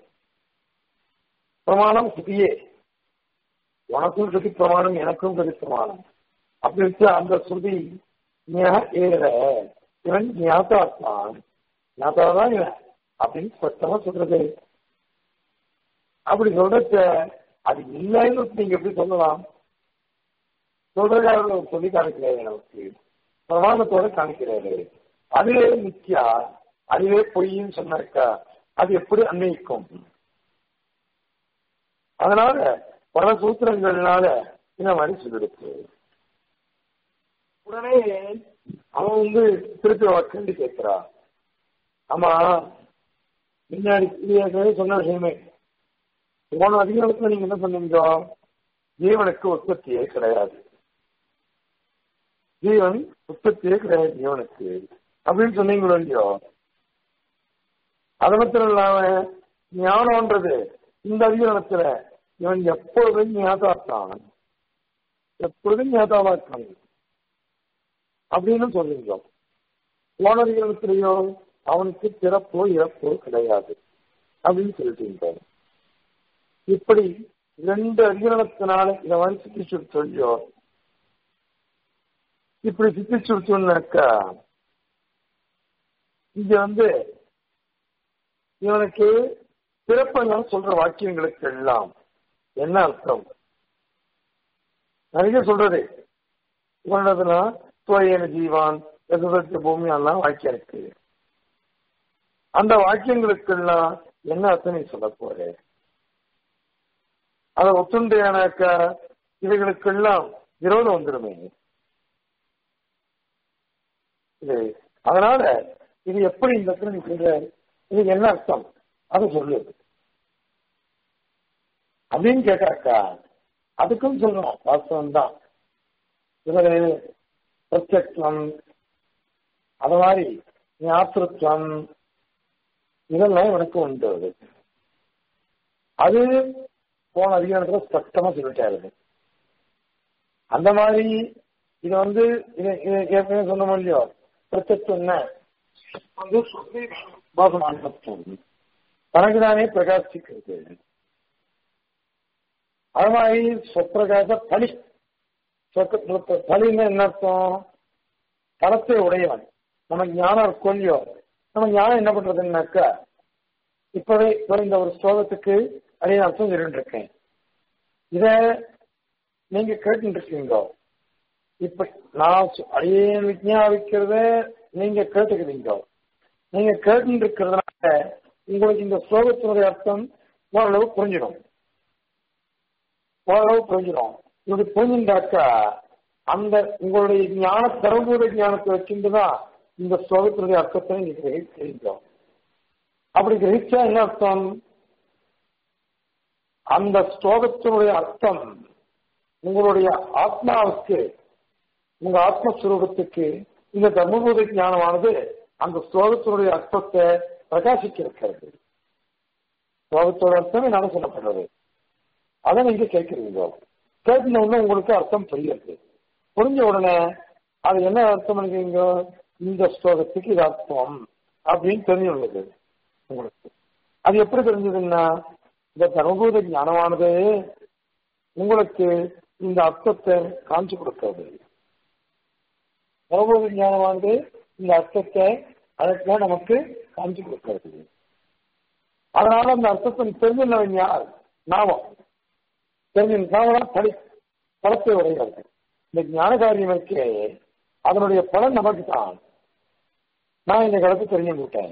பிரமாணம் சுதியே உனக்கும் சுதி பிரமாணம் எனக்கும் சுதி பிரமாணம் அப்படின்னு அந்த சுதி ஏற இவன் ஞாதாத்தான் ஞாதாதான் இவன் அப்படின்னு ஸ்பஷ்டமா சொல்றது அப்படி சொல்றச்ச அது இல்லைன்னு நீங்க எப்படி சொல்லலாம் சொல்றதாக சொல்லி காமிக்கிறாரு நமக்கு பிரமாணத்தோட காமிக்கிறாரு அதுவே நித்யா அதுவே பொய்ன்னு சொன்னாக்கா அது எப்படி அன்வயிக்கும் அதனால பல சூத்திரங்கள்னால இந்த மாதிரி சொல்லிடுச்சு உடனே அவன் வந்து திருப்பி கேள்வி கேட்கிறா ஆமா முன்னாடி ஏற்கனவே சொன்ன விஷயமே போன அதிகாரத்துல நீங்க என்ன சொன்னீங்க ஜீவனுக்கு உற்பத்தியே கிடையாது ஜீவன் உற்பத்தியே கிடையாது ஜீவனுக்கு அப்படின்னு சொன்னீங்களோ இல்லையோ அது மாத்திரம் இல்லாம ஞானம்ன்றது இந்த அதிகாரத்துல இவன் எப்பொழுதும் ஞாதாத்தான் எப்பொழுதும் ஞாதாவா இருக்காங்க அப்படின்னு சொல்றீங்க போன அதிகாரத்திலேயோ அவனுக்கு பிறப்போ இறப்போ கிடையாது அப்படின்னு சொல்லிட்டீங்க இப்படி ரெண்டு அதிகரணத்தினால இதை மாதிரி சித்தி சொல்லியோ இப்படி சித்தி சுடுச்சோம்னாக்கா இங்க வந்து இவனுக்கு பிறப்பெல்லாம் சொல்ற வாக்கியங்களுக்கு எல்லாம் என்ன அர்த்தம் நிறைய சொல்றது இவனதுனா ஸ்வயன ஜீவான் எதிர்த்து பூமி எல்லாம் வாக்கியம் இருக்கு அந்த வாக்கியங்களுக்கெல்லாம் என்ன அர்த்தம் நீ சொல்ல போற அதை ஒத்துண்டையானாக்க இவைகளுக்கெல்லாம் விரோதம் வந்துடுமே இது அதனால இது எப்படி இந்த இடத்துல நீ சொல்ற இதுக்கு என்ன அர்த்தம் அதை சொல்லு அப்படின்னு கேட்டாக்கா அதுக்கும் சொல்லணும் வாஸ்தவம் தான் இவரு பிரத்யக்ஷம் அது மாதிரி ஞாத்திருத்தம் இதெல்லாம் எனக்கு உண்டு அது போன அதிகாரத்துல ஸ்பஷ்டமா சொல்லிட்டாரு அந்த மாதிரி இது வந்து இது இது ஏற்கனவே சொன்ன இல்லையோ பிரத்யக்ஷம் என்ன வந்து பாசமானத்துவம் தனக்குதானே பிரகாசிக்கிறது அது மாதிரி சொப்பிரகாச பலி சொக்க பலின்னு என்ன அர்த்தம் பலத்தை உடையவன் நம்ம ஞானம் கொல்லியோ நம்ம ஞானம் என்ன பண்றதுன்னாக்கா இப்பவே இப்ப இந்த ஒரு ஸ்லோகத்துக்கு அடைய அர்த்தம் சொல்லிட்டு இருக்கேன் இத நீங்க கேட்டு இருக்கீங்க இப்ப நான் அடியே விஜயாபிக்கிறத நீங்க கேட்டுக்கிறீங்க நீங்க கேட்டு இருக்கிறதுனால உங்களுக்கு இந்த ஸ்லோகத்தினுடைய அர்த்தம் ஓரளவு புரிஞ்சிடும் ஓரளவு புரிஞ்சிடும் இது புரிஞ்சுட்டாக்கா அந்த உங்களுடைய ஞான சர்வபூத ஞானத்தை வச்சுட்டுதான் இந்த ஸ்லோகத்தினுடைய அர்த்தத்தை நீங்க கிரகிக்கிறீங்க அப்படி கிரகிச்சா என்ன அர்த்தம் அந்த ஸ்லோகத்தினுடைய அர்த்தம் உங்களுடைய ஆத்மாவுக்கு உங்க ஆத்மஸ்வரூபத்துக்கு இந்த தர்மபூத ஞானமானது அந்த ஸ்லோகத்தினுடைய அர்த்தத்தை பிரகாசிக்க இருக்கிறது ஸ்லோகத்தோட அர்த்தம் என்னால சொல்லப்படுறது அதை நீங்க கேட்கிறீங்க கேட்கின உடனே உங்களுக்கு அர்த்தம் புரியுது புரிஞ்ச உடனே அது என்ன அர்த்தம் பண்ணிக்கிறீங்க இந்த ஸ்லோகத்துக்கு இது அர்த்தம் அப்படின்னு தெரிஞ்சுள்ளது உங்களுக்கு அது எப்படி தெரிஞ்சதுன்னா இந்த தர்மபூத ஞானமானது உங்களுக்கு இந்த அர்த்தத்தை காமிச்சு கொடுக்கிறது தர்மபூத ஞானமானது இந்த அர்த்தத்தை அதற்கு நமக்கு காமிச்சு கொடுக்கிறது அதனால அந்த அர்த்தத்தை தெரிஞ்சுள்ளவன் யார் நாமம் தெரிஞ்சு படி பலத்தை உடையவர்கள் இந்த ஞான காரியம் இருக்கே அதனுடைய பலன் நமக்கு தான் நான் இந்த கருத்து தெரிஞ்சு விட்டேன்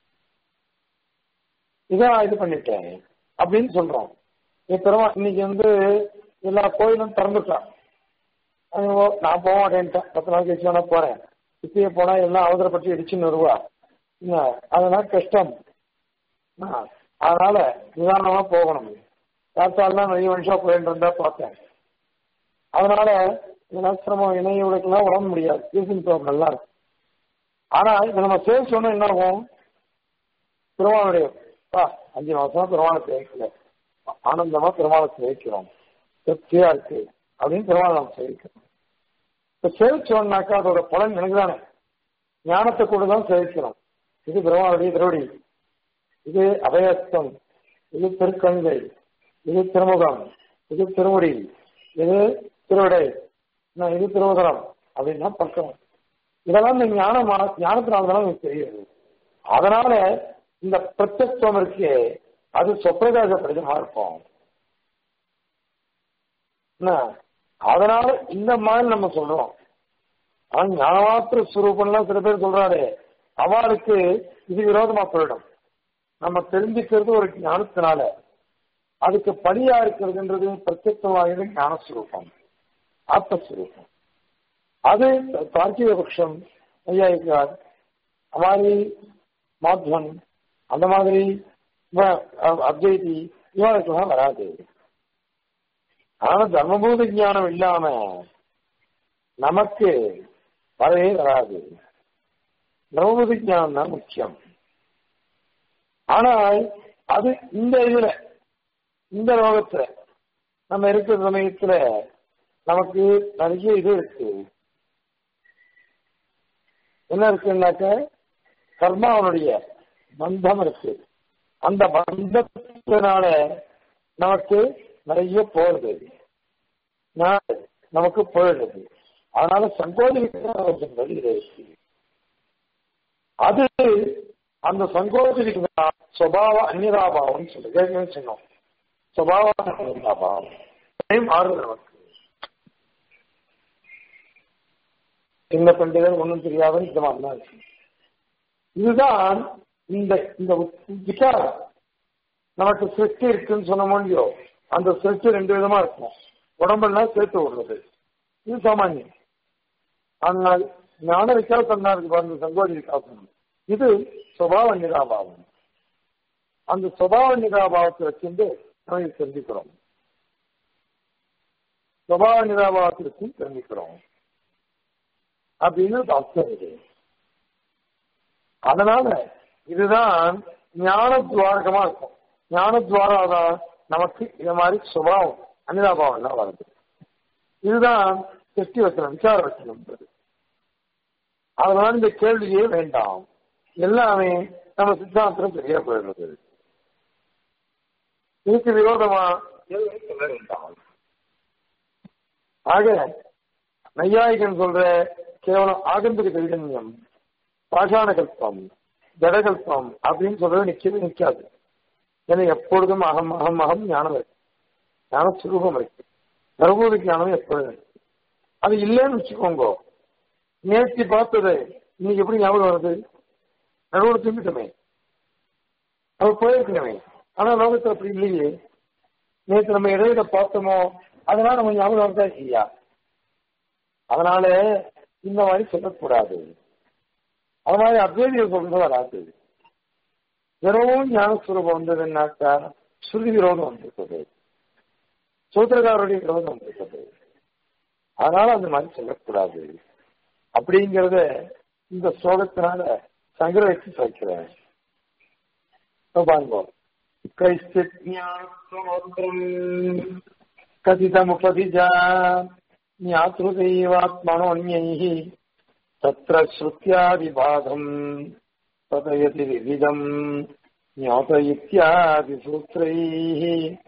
இதான் இது பண்ணிட்டேன் அப்படின்னு சொல்றோம் பெருமா இன்னைக்கு வந்து எல்லா கோயிலும் திறந்துட்டான் நான் போக மாட்டேன்ட்டேன் பத்து நாள் கழிச்சு வேணா போறேன் இப்பயே போனா எல்லாம் அவசரப்பட்டு இடிச்சுன்னு வருவா அதனால கஷ்டம் அதனால நிதானமா போகணும் காத்தாலாம் நிறைய மனுஷா போயிட்டு இருந்தா பார்த்தேன் அதனால சிரமம் இணையவுடைக்கெல்லாம் உடம்பு முடியாது யூசிங் ப்ராப்ளம் எல்லாம் இருக்கு ஆனா இதை நம்ம சேவ் சொன்னா என்ன ஆகும் பெருமாளுடைய அஞ்சு மாசமா பெருமாளை சேவிக்கல ஆனந்தமா பெருமாளை சேவிக்கிறோம் திருப்தியா இருக்கு அப்படின்னு பெருமாளை நம்ம சேவிக்கிறோம் இப்ப சேவிச்சோம்னாக்கா அதோட பலன் எனக்கு தானே ஞானத்தை கூட தான் சேவிக்கிறோம் இது பெருமாளுடைய திருவடி இது அபயஸ்தம் இது திருக்கண்கை இது திருமுகம் இது திருமுடி இது திருவிடை இது திருவதரம் அப்படின்னா பக்கம் இதெல்லாம் இந்த ஞானம் ஞானத்தினால்தான் எனக்கு தெரியுது அதனால இந்த பிரத்யத்துவம் இருக்கு அது சொப்பிரகாச பிரஜமா இருக்கும் அதனால இந்த மாதிரி நம்ம சொல்றோம் ஆனா ஞானமாத்திர சுரூபம்லாம் சில பேர் சொல்றாரு அவளுக்கு இது விரோதமா போயிடும் நம்ம தெரிஞ்சுக்கிறது ஒரு ஞானத்தினால அதுக்கு பணியா இருக்கிறதுன்றது பிரத்யேகமாக ஞானஸ்வரூபம் ஆத்மஸ்வரூபம் அது தார்க்கிக பட்சம் ஐயாயிக்கார் மாதிரி மாத்வன் அந்த மாதிரி அத்வைதி இவனுக்கெல்லாம் வராது ஆனா தர்மபூத ஞானம் இல்லாம நமக்கு வரவே வராது தர்மபூத ஞானம் தான் முக்கியம் ஆனால் அது இந்த இதுல இந்த லோகத்துல நம்ம இருக்கிற சமயத்துல நமக்கு நிறைய இது இருக்கு என்ன இருக்குன்னாக்க கர்மாவனுடைய பந்தம் இருக்கு அந்த பந்தத்தினால நமக்கு நிறைய போகுது நமக்கு போயிடுது அதனால சங்கோதிக்கிறது இருக்கு அது அந்த சங்கோதிக்கு சுவாவ அந்நிதாபாவம் சொல்லி ஏற்கனவே சொன்னோம் சுவாவ அந்நிதாபாவம் மாறுது நமக்கு என்ன பண்றது ஒன்றும் தெரியாத இந்த மாதிரி தான் இருக்கு இதுதான் இந்த இந்த விசாரம் நமக்கு சிருஷ்டி இருக்குன்னு சொன்ன முடியோ அந்த சிருஷ்டி ரெண்டு விதமா இருக்கும் உடம்பெல்லாம் சேர்த்து விடுறது இது சாமானியம் ஆனால் ஞான விசாரம் இருக்கு பாருங்க சங்கோதி விசாசனம் இது சுபாவ நிராபாவம் அந்த சுபாவ நிராபாவத்தை வச்சிருந்து நம்ம இதை தெரிஞ்சுக்கிறோம் சுபாவ நிராபாவத்திற்கும் தெரிஞ்சுக்கிறோம் அப்படின்னு அர்த்தம் இது அதனால இதுதான் ஞான துவாரகமா இருக்கும் ஞான துவாராதான் நமக்கு இந்த மாதிரி சுபாவம் அனிதாபாவம் எல்லாம் வருது இதுதான் திருஷ்டி வச்சனம் விசார வச்சனம் அதனால இந்த கேள்வியே வேண்டாம் எல்லாமே நம்ம சித்தாந்தம் சரியா போயிடுறது இதுக்கு விரோதமா எதுவும் சொல்ல வேண்டாம் ஆக நையாயிகன் சொல்ற கேவலம் ஆகந்திக கைதன்யம் பாஷாண கல்பம் ஜடகல்பம் அப்படின்னு சொல்றது நிக்கவே நிக்காது ஏன்னா எப்பொழுதும் அகம் அகம் அகம் ஞானம் இருக்கு ஞான சுரூபம் இருக்கு சர்வோத ஞானம் எப்பொழுதும் இருக்கு அது இல்லைன்னு வச்சுக்கோங்க நேற்று பார்த்தது இன்னைக்கு எப்படி ஞாபகம் வருது நடுவோடு திரும்பிட்டோமே அது போயிருக்கணுமே ஆனா லோகத்துல அப்படி இல்லையே நேற்று நம்ம இடையில பார்த்தோமோ அதனால நம்ம ஞாபகம் வருதா இல்லையா அதனால இந்த மாதிரி சொல்லக்கூடாது அது மாதிரி அத்வைதிகள் சொல்றது வராது வெறும் ஞானஸ்வரூபம் வந்ததுன்னாக்கா ஸ்ருதி விரோதம் வந்திருக்குது சூத்திரக்காரருடைய விரோதம் வந்திருக்குது அதனால அந்த மாதிரி சொல்லக்கூடாது அப்படிங்கிறத இந்த ஸ்லோகத்தினால சங்கரவச்சு வைக்கிறேன் பாருங்க கைஸ்தித் ஞானஸ்வரோத்திரம் கதிதமுபதிஜா ज्ञातृदैवात्मनोऽन्यैः तत्र श्रुत्यादिबाधम् तदयति विविधम् ज्ञात इत्यादिसूत्रैः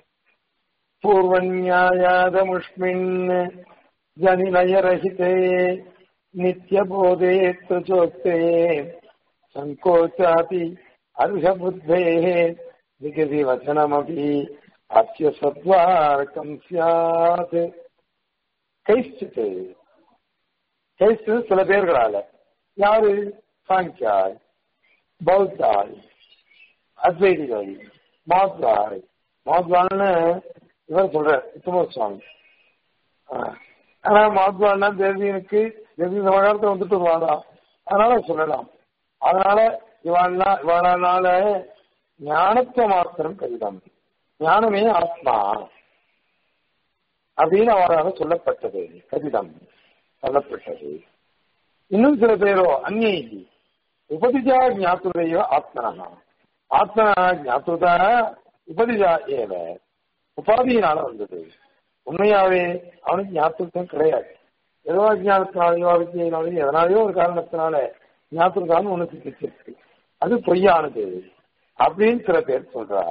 पूर्वन्यायादमुष्मिन् जनिलयरहिते नित्यबोधे चोक्ते सङ्कोचाति अर्हबुद्धेः विगतिवचनमपि अस्य सद्वारकम् स्यात् கைஸ்டிட்டு கைஸ்டு சில பேர்களால யாரு சாங்கியாய் பௌத்தாய் அத்வைதிகள் மாத்வாய் மாத்வான்னு இவர் சொல்ற உத்தம சுவாமி ஆனா மாத்வான்னா தேவியனுக்கு தேவி விவகாரத்தை வந்துட்டு வாடா அதனால சொல்லலாம் அதனால இவாள்னா இவாளால ஞானத்துவ மாத்திரம் கடிதம் ஞானமே ஆத்மா அப்படின்னு அவரால் சொல்லப்பட்டது கடிதம் சொல்லப்பட்டது இன்னும் சில பேரோ அந்நேகி உபதிஜா ஜாத்துதையோ ஆத்மனா ஆத்மனா ஜாத்துதா உபதிஜா ஏவ உபாதியினால வந்தது உண்மையாவே அவனுக்கு ஞாபகம் கிடையாது ஏதோ அஜானத்தினாலேயோ அவித்தியினாலேயோ எதனாலேயோ ஒரு காரணத்தினால ஞாபகம் ஒண்ணு சிக்கிச்சிருக்கு அது பொய்யானது அப்படின்னு சில பேர் சொல்றா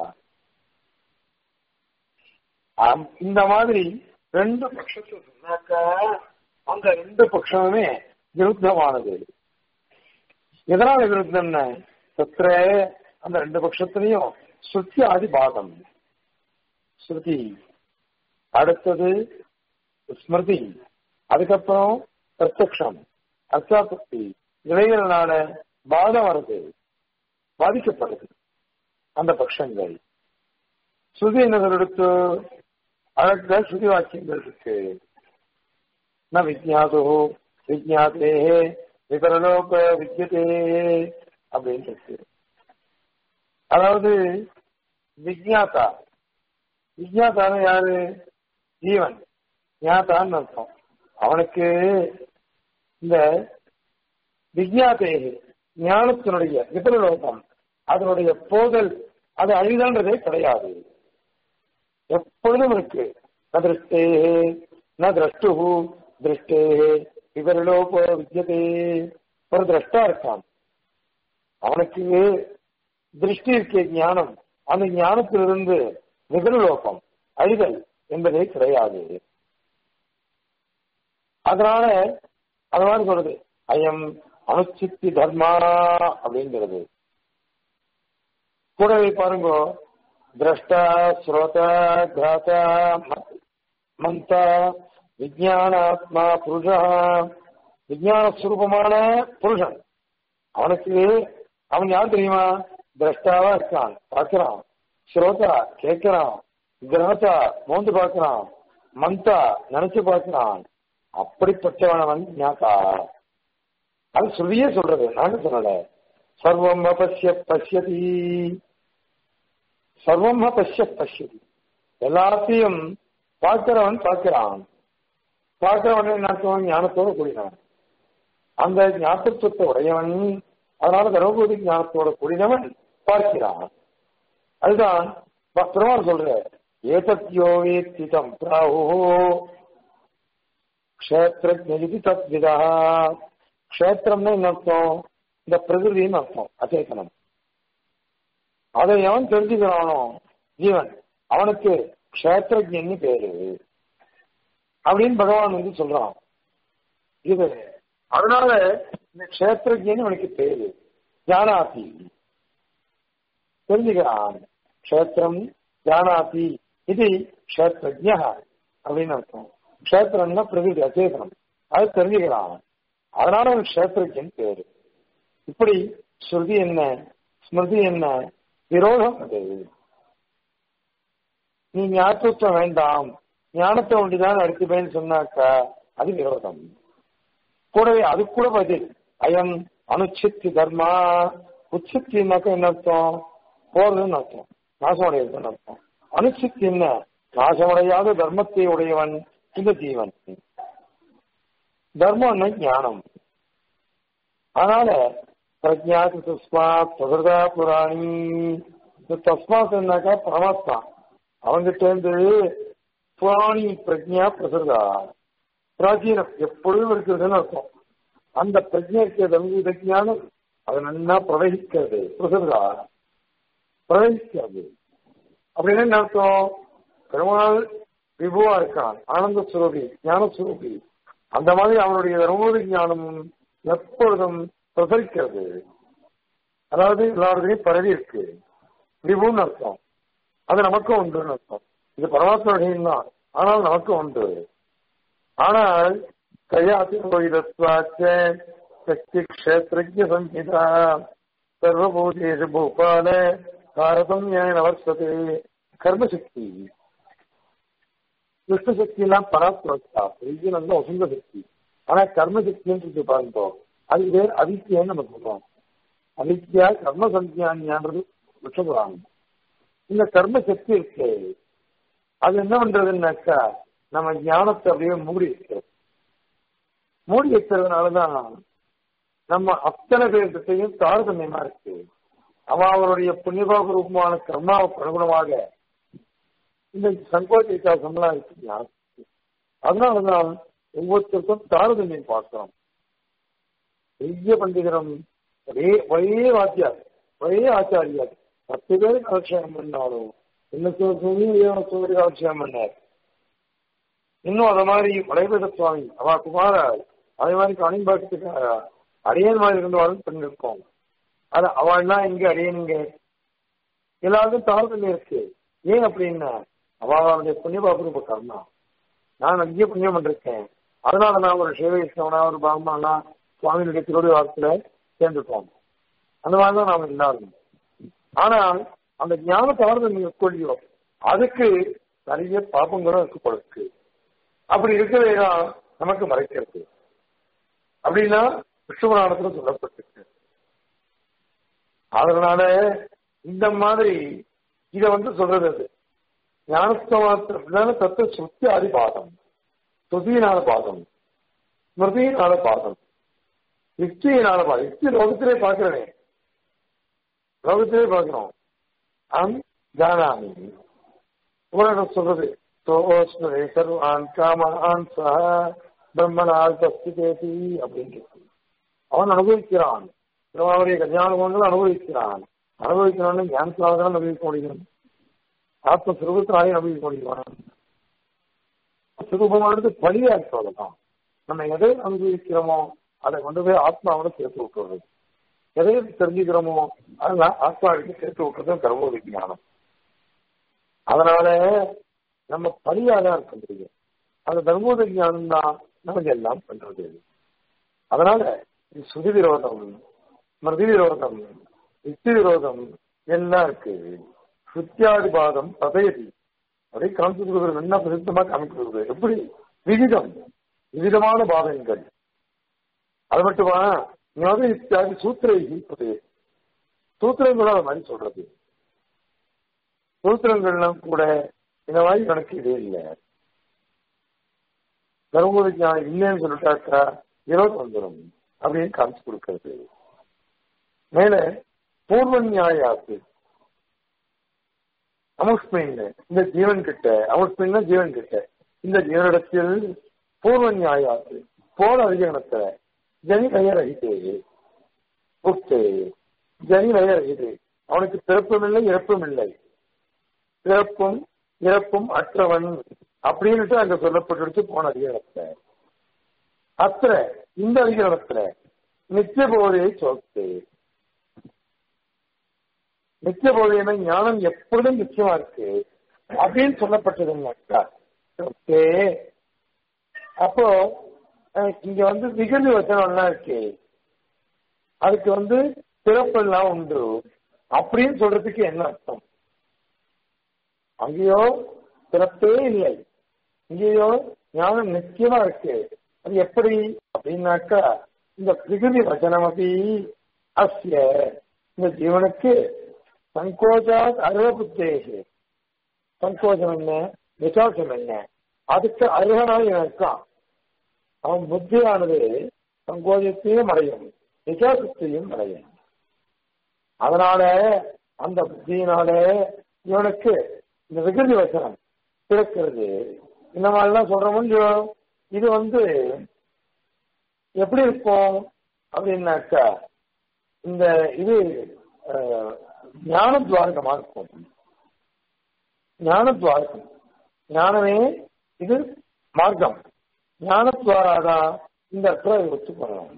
இந்த மாதிரி ரெண்டு பட்சத்தை சொன்னாக்கா அந்த ரெண்டு பட்சமுமே விருத்தமானது எதனால விருத்தம்னு சத்திர அந்த ரெண்டு பட்சத்திலையும் ஸ்ருதி ஆதிபாதம் ஸ்ருதி அடுத்தது ஸ்மிருதி அதுக்கப்புறம் பிரத்யக்ஷம் அர்த்தாபக்தி இவைகளால பாதம் வருது பாதிக்கப்படுது அந்த பட்சங்கள் ஸ்ருதி என்ன எடுத்து அழக ஸ்ருதி வாக்கியங்கள் இருக்கு ந விஜாதோ விஜாதே விபரலோக விஜயதே அப்படின்னு இருக்கு அதாவது விஜாதா விஜாதான யாரு ஜீவன் ஞாதான்னு அர்த்தம் அவனுக்கு இந்த விஜயாதே ஞானத்தினுடைய விபரலோகம் அதனுடைய போதல் அது அழிதல்ன்றதே கிடையாது எப்பொழுதும் இருக்கு ந திருஷ்டே ந திரஷ்டு திருஷ்டே விவரலோபோ வித்தியதே ஒரு திரஷ்டா இருக்கான் அவனுக்கு திருஷ்டி இருக்கே ஞானம் அந்த ஞானத்திலிருந்து விகரலோகம் அழிதல் என்பதே கிடையாது அதனால அது மாதிரி சொல்றது ஐயம் அனுச்சித்தி தர்மா அப்படிங்கிறது கூடவே பாருங்க திரஷ்டா ஸ்ரோதா கிராதா மந்தா விஜயானாத்மா புருஷா விஞ்ஞான சுரூபமான புருஷன் அவனுக்கு அவன் யார் தெரியுமா திரஷ்டாவா இருக்கான் பார்க்கிறான் ஸ்ரோதா கேட்கிறான் கிரகத்தா மோந்து பார்க்கிறான் மந்தா நினைச்சு பார்க்கிறான் அப்படிப்பட்டவன் அவன் ஞாகா அது சொல்லியே சொல்றது நாங்க சொல்லல சர்வம் பசிய பசியதி சர்வம் பசிய பசியதி எல்லாத்தையும் பார்க்கிறவன் பார்க்கிறான் பார்க்கிறவன் என்ன ஞானத்தோடு கூடினவன் அந்த ஞாபகத்துவத்தை உடையவன் அதனால தர்மபூதி ஞானத்தோட கூடினவன் பார்க்கிறான் அதுதான் பெருமாள் சொல்ற ஏதத்யோ வேத்திதம் பிராஹோ க்ஷேத்திரஜி தத்விதா க்ஷேத்திரம்னு என்ன அர்த்தம் இந்த பிரகிருதின்னு அர்த்தம் அச்சேதனம் அதை எவன் தெரிஞ்சுக்கிறானோ ஜீவன் அவனுக்கு க்ஷேத்திரஜன்னு பேரு அப்படின்னு பகவான் வந்து சொல்றான் இது அதனால இந்த க்ஷேத்திரஜன்னு அவனுக்கு பேரு ஜானாதி தெரிஞ்சுக்கிறான் க்ஷேத்திரம் ஜானாதி இது க்ஷேத்திரஜ அப்படின்னு அர்த்தம் க்ஷேத்திரம்னா பிரகிருதி அச்சேதனம் அது தெரிஞ்சுக்கிறான் அதனால அவன் க்ஷேத்திரஜன் பேரு இப்படி ஸ்ருதி என்ன ஸ்மிருதி என்ன விரோதம் அது நீ ஞாபகத்துவம் வேண்டாம் ஞானத்தை ஒண்டிதான் அடித்துப்பேன்னு சொன்னாக்கா அது விரோதம் கூடவே அது கூட பதில் அயம் அனுச்சித்தி தர்மா உச்சித்தின்னாக்கா என்ன அர்த்தம் போறதுன்னு அர்த்தம் நாசமடையதுன்னு அர்த்தம் அனுச்சித்தி என்ன நாசமடையாத தர்மத்தை உடையவன் இந்த ஜீவன் தர்மம்னா ஞானம் அதனால பிரஜாதி தஸ்மாத் பிரகிருதா புராணி இந்த தஸ்மாத் என்னாக்கா பரமாத்மா அவங்கிட்ட இருந்து புராணி பிரஜா பிரகிருதா பிராச்சீனம் எப்பொழுதும் இருக்கிறதுன்னு அர்த்தம் அந்த பிரஜை இருக்கிறது ஞானம் அது நல்லா பிரவகிக்கிறது பிரகிருதா பிரவகிக்கிறது அப்படின்னு என்ன அர்த்தம் பெருமாள் விபுவா இருக்கான் ஆனந்த சுரூபி ஞான சுரூபி அந்த மாதிரி அவனுடைய தர்மபோதி ஞானம் எப்பொழுதும் பிரசரிக்கிறது அதாவது எல்லாருடையும் பரவி இருக்கு விபுன்னு அர்த்தம் அது நமக்கும் உண்டுன்னு அர்த்தம் இது பரமாத்மனுடைய தான் ஆனால் நமக்கும் உண்டு ஆனால் கயாதிரோகிதத்வாச்ச சக்தி கஷேத்திரஜ சம்ஹிதா சர்வபூதேஷு பூபால தாரதமியன வர்த்ததே கர்மசக்தி துஷ்ட சக்தி எல்லாம் பராத்மகா பெரிய நல்ல வசந்த சக்தி ஆனா கர்மசக்தின்னு சொல்லி பாருங்க அது பேர் அதித்தியன்னு நம்ம சொல்றோம் அதித்தியா கர்ம சந்தியான்றது விஷபுராணம் இந்த கர்ம சக்தி இருக்கு அது என்ன பண்றதுன்னாக்கா நம்ம ஞானத்தை அப்படியே மூடி வைக்கிறது மூடி வைக்கிறதுனாலதான் நம்ம அத்தனை பேர்கிட்டையும் தாரதமியமா இருக்கு அவன் அவருடைய புண்ணியபாப ரூபமான கர்மாவுக்கு அனுகுணமாக இந்த சங்கோச்ச வித்தியாசம்லாம் இருக்கு ஞானத்துக்கு அதனாலதான் ஒவ்வொருத்தருக்கும் தாரதமியம் பார்க்கிறோம் பெரிய பண்டிகரம் ஒரே ஒரே வாத்தியார் ஒரே ஆச்சாரியார் பத்து பேர் கலட்சியம் பண்ணாலும் என்ன சுவாமி சூரிய கலட்சியம் பண்ணார் இன்னும் அத மாதிரி வளைபேத சுவாமி அவா குமாரா அதே மாதிரி கணிம்பாக்கத்துக்கு அரியன் மாதிரி இருந்தவாலும் பண்ணிருக்கோம் அது அவள்னா இங்க அரியனுங்க எல்லாருக்கும் தாரதமியம் இருக்கு ஏன் அப்படின்னா அவளுடைய புண்ணியபாபு கர்மா நான் நிறைய புண்ணியம் பண்ணிருக்கேன் அதனால நான் ஒரு சிவ வைஷ்ணவனா ஒரு பாகமானா சுவாமியினுடைய திருவடி வாரத்துல சேர்ந்துட்டோம் அந்த மாதிரிதான் நாம எல்லாரும் ஆனால் அந்த ஞான தவறு நீங்க கொள்ளியோ அதுக்கு நிறைய பாபங்களும் இருக்கு போல இருக்கு அப்படி இருக்கவே தான் நமக்கு மறைக்கிறது அப்படின்னா விஷ்ணுபுராணத்துல சொல்லப்பட்டிருக்கு அதனால இந்த மாதிரி இத வந்து சொல்றது அது ஞானஸ்தமாத்திரம் தத்துவ சுத்தி ஆதி பாதம் ஸ்ருதியினால பாதம் ஸ்மிருதியினால பாதம் யுக்தியினால பாதம் யுக்தி லோகத்திலே பார்க்கிறேனே லோகத்திலே பார்க்கிறோம் அம் ஜானாமி உலகம் சொல்றது தோஸ்மரே சர்வான் காமான் சஹ பிரம்மனால் தஸ்திதேதி அப்படின்னு அவன் அனுபவிக்கிறான் திருமாவளிய கல்யாண குணங்கள் அனுபவிக்கிறான் அனுபவிக்கிறான்னு ஞானத்தினால தான் அனுபவிக்க முடியும் ஆத்ம சுரூபத்தினாலே அனுபவிக்க முடியும் சுரூபமானது பலியா இருக்கிறதுதான் நம்ம எதை அனுபவிக்கிறோமோ அதை கொண்டு போய் ஆத்மாவோட சேர்த்து விட்டுறது எதை தெரிஞ்சுக்கிறோமோ அதெல்லாம் ஆத்மாவுக்கு சேர்த்து விட்டுறது கர்ம விஞ்ஞானம் அதனால நம்ம பலியா தான் இருக்க முடியும் அந்த தர்மோத ஞானம் தான் நமக்கு எல்லாம் பண்றது அதனால இது சுதி விரோதம் ஸ்மிருதி விரோதம் யுக்தி விரோதம் எல்லாம் இருக்கு சுத்தியாதிபாதம் பதயதி அப்படியே காமிச்சு கொடுக்குறது என்ன பிரசித்தமா காமிச்சு கொடுக்குறது எப்படி விகிதம் விவிதமான பாதங்கள் அது மட்டுமா ஞாபக இத்தியாதி சூத்திரை பதயதி சூத்திரங்களும் அது மாதிரி சொல்றது சூத்திரங்கள்லாம் கூட இந்த மாதிரி கணக்கு இதே இல்லை தர்மபுரி ஞானம் இல்லைன்னு சொல்லிட்டாக்கா விரோதம் வந்துடும் அப்படின்னு காமிச்சு கொடுக்கிறது மேல பூர்வ நியாயாத்து அமுஷ்மின் இந்த ஜீவன் கிட்ட அமுஷ்மின்னா ஜீவன் கிட்ட இந்த ஜீவனிடத்தில் பூர்வ நியாயாத்து போல அதிகரணத்துல ஜனி லயரகிதே உக்தே ஜனி லயரகிதே அவனுக்கு பிறப்பும் இல்லை இறப்பும் இல்லை பிறப்பும் இறப்பும் அற்றவன் அப்படின்னுட்டு அங்க சொல்லப்பட்டு போன அதிகாரத்துல அத்த இந்த அதிகாரத்துல நித்திய போதையை சொத்து நித்திய போதையின ஞானம் எப்பொழுதும் நிச்சயமா இருக்கு அப்படின்னு சொல்லப்பட்டதுன்னாக்கா ஓகே அப்போ அஹ், இங்க வந்து விகதி வச்சனம்லாம் இருக்கு அதுக்கு வந்து பிறப்பெல்லாம் உண்டு அப்படின்னு சொல்றதுக்கு என்ன அர்த்தம் அங்கேயோ பிறப்பே இல்லை இங்கேயோ ஞானம் நிச்சயமா இருக்கு அது எப்படி அப்படின்னாக்கா இந்த விகுதி வச்சனம் அப்படி அஸ்ய இந்த ஜீவனுக்கு சங்கோஜாத் அருகபுத்தேகி சங்கோஜம் என்ன விசாசம் என்ன அதுக்கு அருகனாய் இருக்கான் அவன் புத்தியானது சங்கோஜத்தையும் அடையும் விசாசத்தையும் அடையும் அதனால அந்த புத்தியினால இவனுக்கு இந்த விகிருதி வசனம் பிறக்கிறது இந்த மாதிரிலாம் சொல்றோம் இல்லையோ இது வந்து எப்படி இருக்கும் அப்படின்னாக்கா இந்த இது அஹ், ஞானத்வாரகமா இருக்கும் ஞானத்வாரகம் ஞானமே இது மார்க்கம் ஞானத்வாராதான் இந்த இடத்துல ஒத்துக்கணும்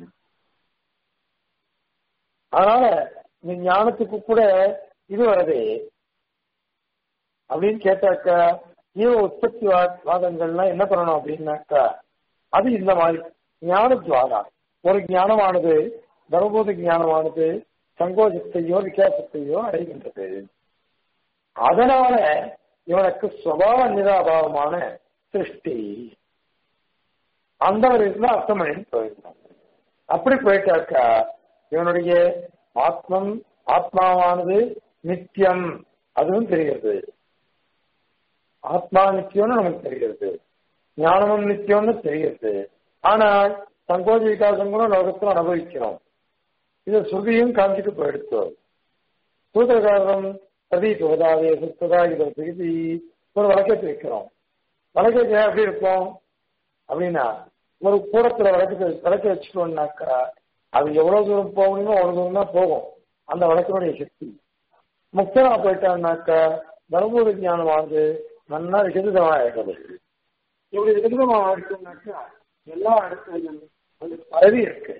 அதனால இந்த ஞானத்துக்கு கூட இது வரதே அப்படின்னு கேட்டாக்கா ஜீவ உற்பத்தி வா- வாதங்கள்லாம் என்ன பண்ணணும் அப்படின்னாக்கா அது இந்த மாதிரி ஞானத்வாரா ஒரு ஞானமானது தர்மபோத ஞானமானது சங்கோஜத்தையோ விகாசத்தையோ அடைகின்றது அதனால இவனுக்கு சுவாவ நிராபாவமான சிருஷ்டி அந்த ஒரு இதுல அர்த்தம் பண்ணிட்டு போயிருந்தான் அப்படி போயிட்டாக்கா இவனுடைய ஆத்மம் ஆத்மாவானது நித்தியம் அதுவும் தெரிகிறது ஆத்மா நித்தியம்னு நமக்கு தெரிகிறது ஞானமும் நித்தியம்னு தெரிகிறது ஆனால் சங்கோஜ விகாசம் கூட லோகத்தில் அனுபவிக்கிறோம் இது ஸ்ருதியும் காமிச்சிட்டு போயிடுச்சு சூத்திரகாரம் பிரதி சுகதாவே சுத்ததா இதை திருப்பி ஒரு வழக்கத்தை வைக்கிறோம் வழக்கத்தை எப்படி இருக்கும் அப்படின்னா ஒரு கூடத்துல வழக்கத்தை விளக்க வச்சுட்டோம்னாக்கா அது எவ்வளவு தூரம் போகணுமோ அவ்வளவு தூரம் தான் போகும் அந்த வழக்கினுடைய சக்தி முக்தனா போயிட்டான்னாக்கா தர்மபுர ஞானமானது நல்லா விகிதமாக ஆயிடுறது இப்படி விகிதமாக ஆயிடுச்சுனாக்கா எல்லா இடத்துலையும் அது பரவி இருக்கு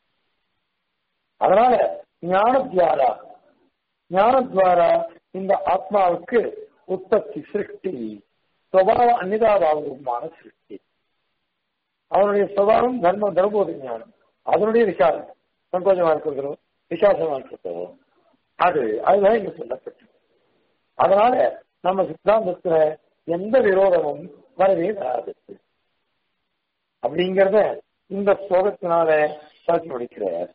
அதனால ஞானத்வாரா ஞானத்வாரா இந்த ஆத்மாவுக்கு உற்பத்தி சிருஷ்டி சுவாவ அன்னிதாபாவமான சிருஷ்டி அவனுடைய சுபாவம் தர்ம தர்மபோத ஞானம் அதனுடைய விசாரம் சங்கோஜமா இருக்கிறதோ விசாசமா இருக்கிறதோ அது அதுதான் இங்க சொல்லப்பட்டது அதனால நம்ம சித்தாந்தத்துல எந்த விரோதமும் வரவே வராது அப்படிங்கறத இந்த ஸ்லோகத்தினால சாட்சி முடிக்கிறார்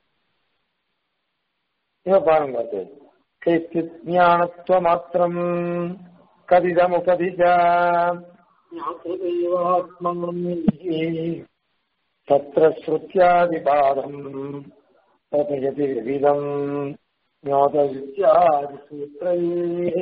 இவ பாருங்க அது கேச்சித் ஞானத்துவ மாத்திரம் கதிதமுபதிஜா तत्र श्रुत्यादिपादम् तथयति विविधम् ज्ञोतविद्यादिसूत्रैः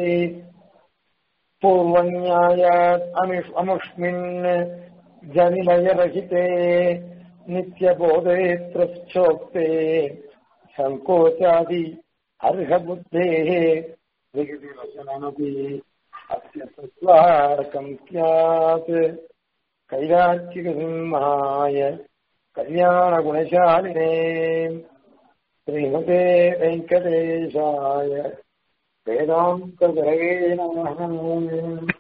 पूर्वन्यायात् अमिष् अमुष्मिन् जनिलयरहिते नित्यबोधे त्रश्चोक्ते सङ्कोचादि अर्हबुद्धेः विगतिवचनमपि अस्य सत्त्वार्कम् स्यात् कैराचिकसिंहाय कल्याणगुणशालिने श्रीमते वेङ्कटेशाय वेदान्तगरवे नमः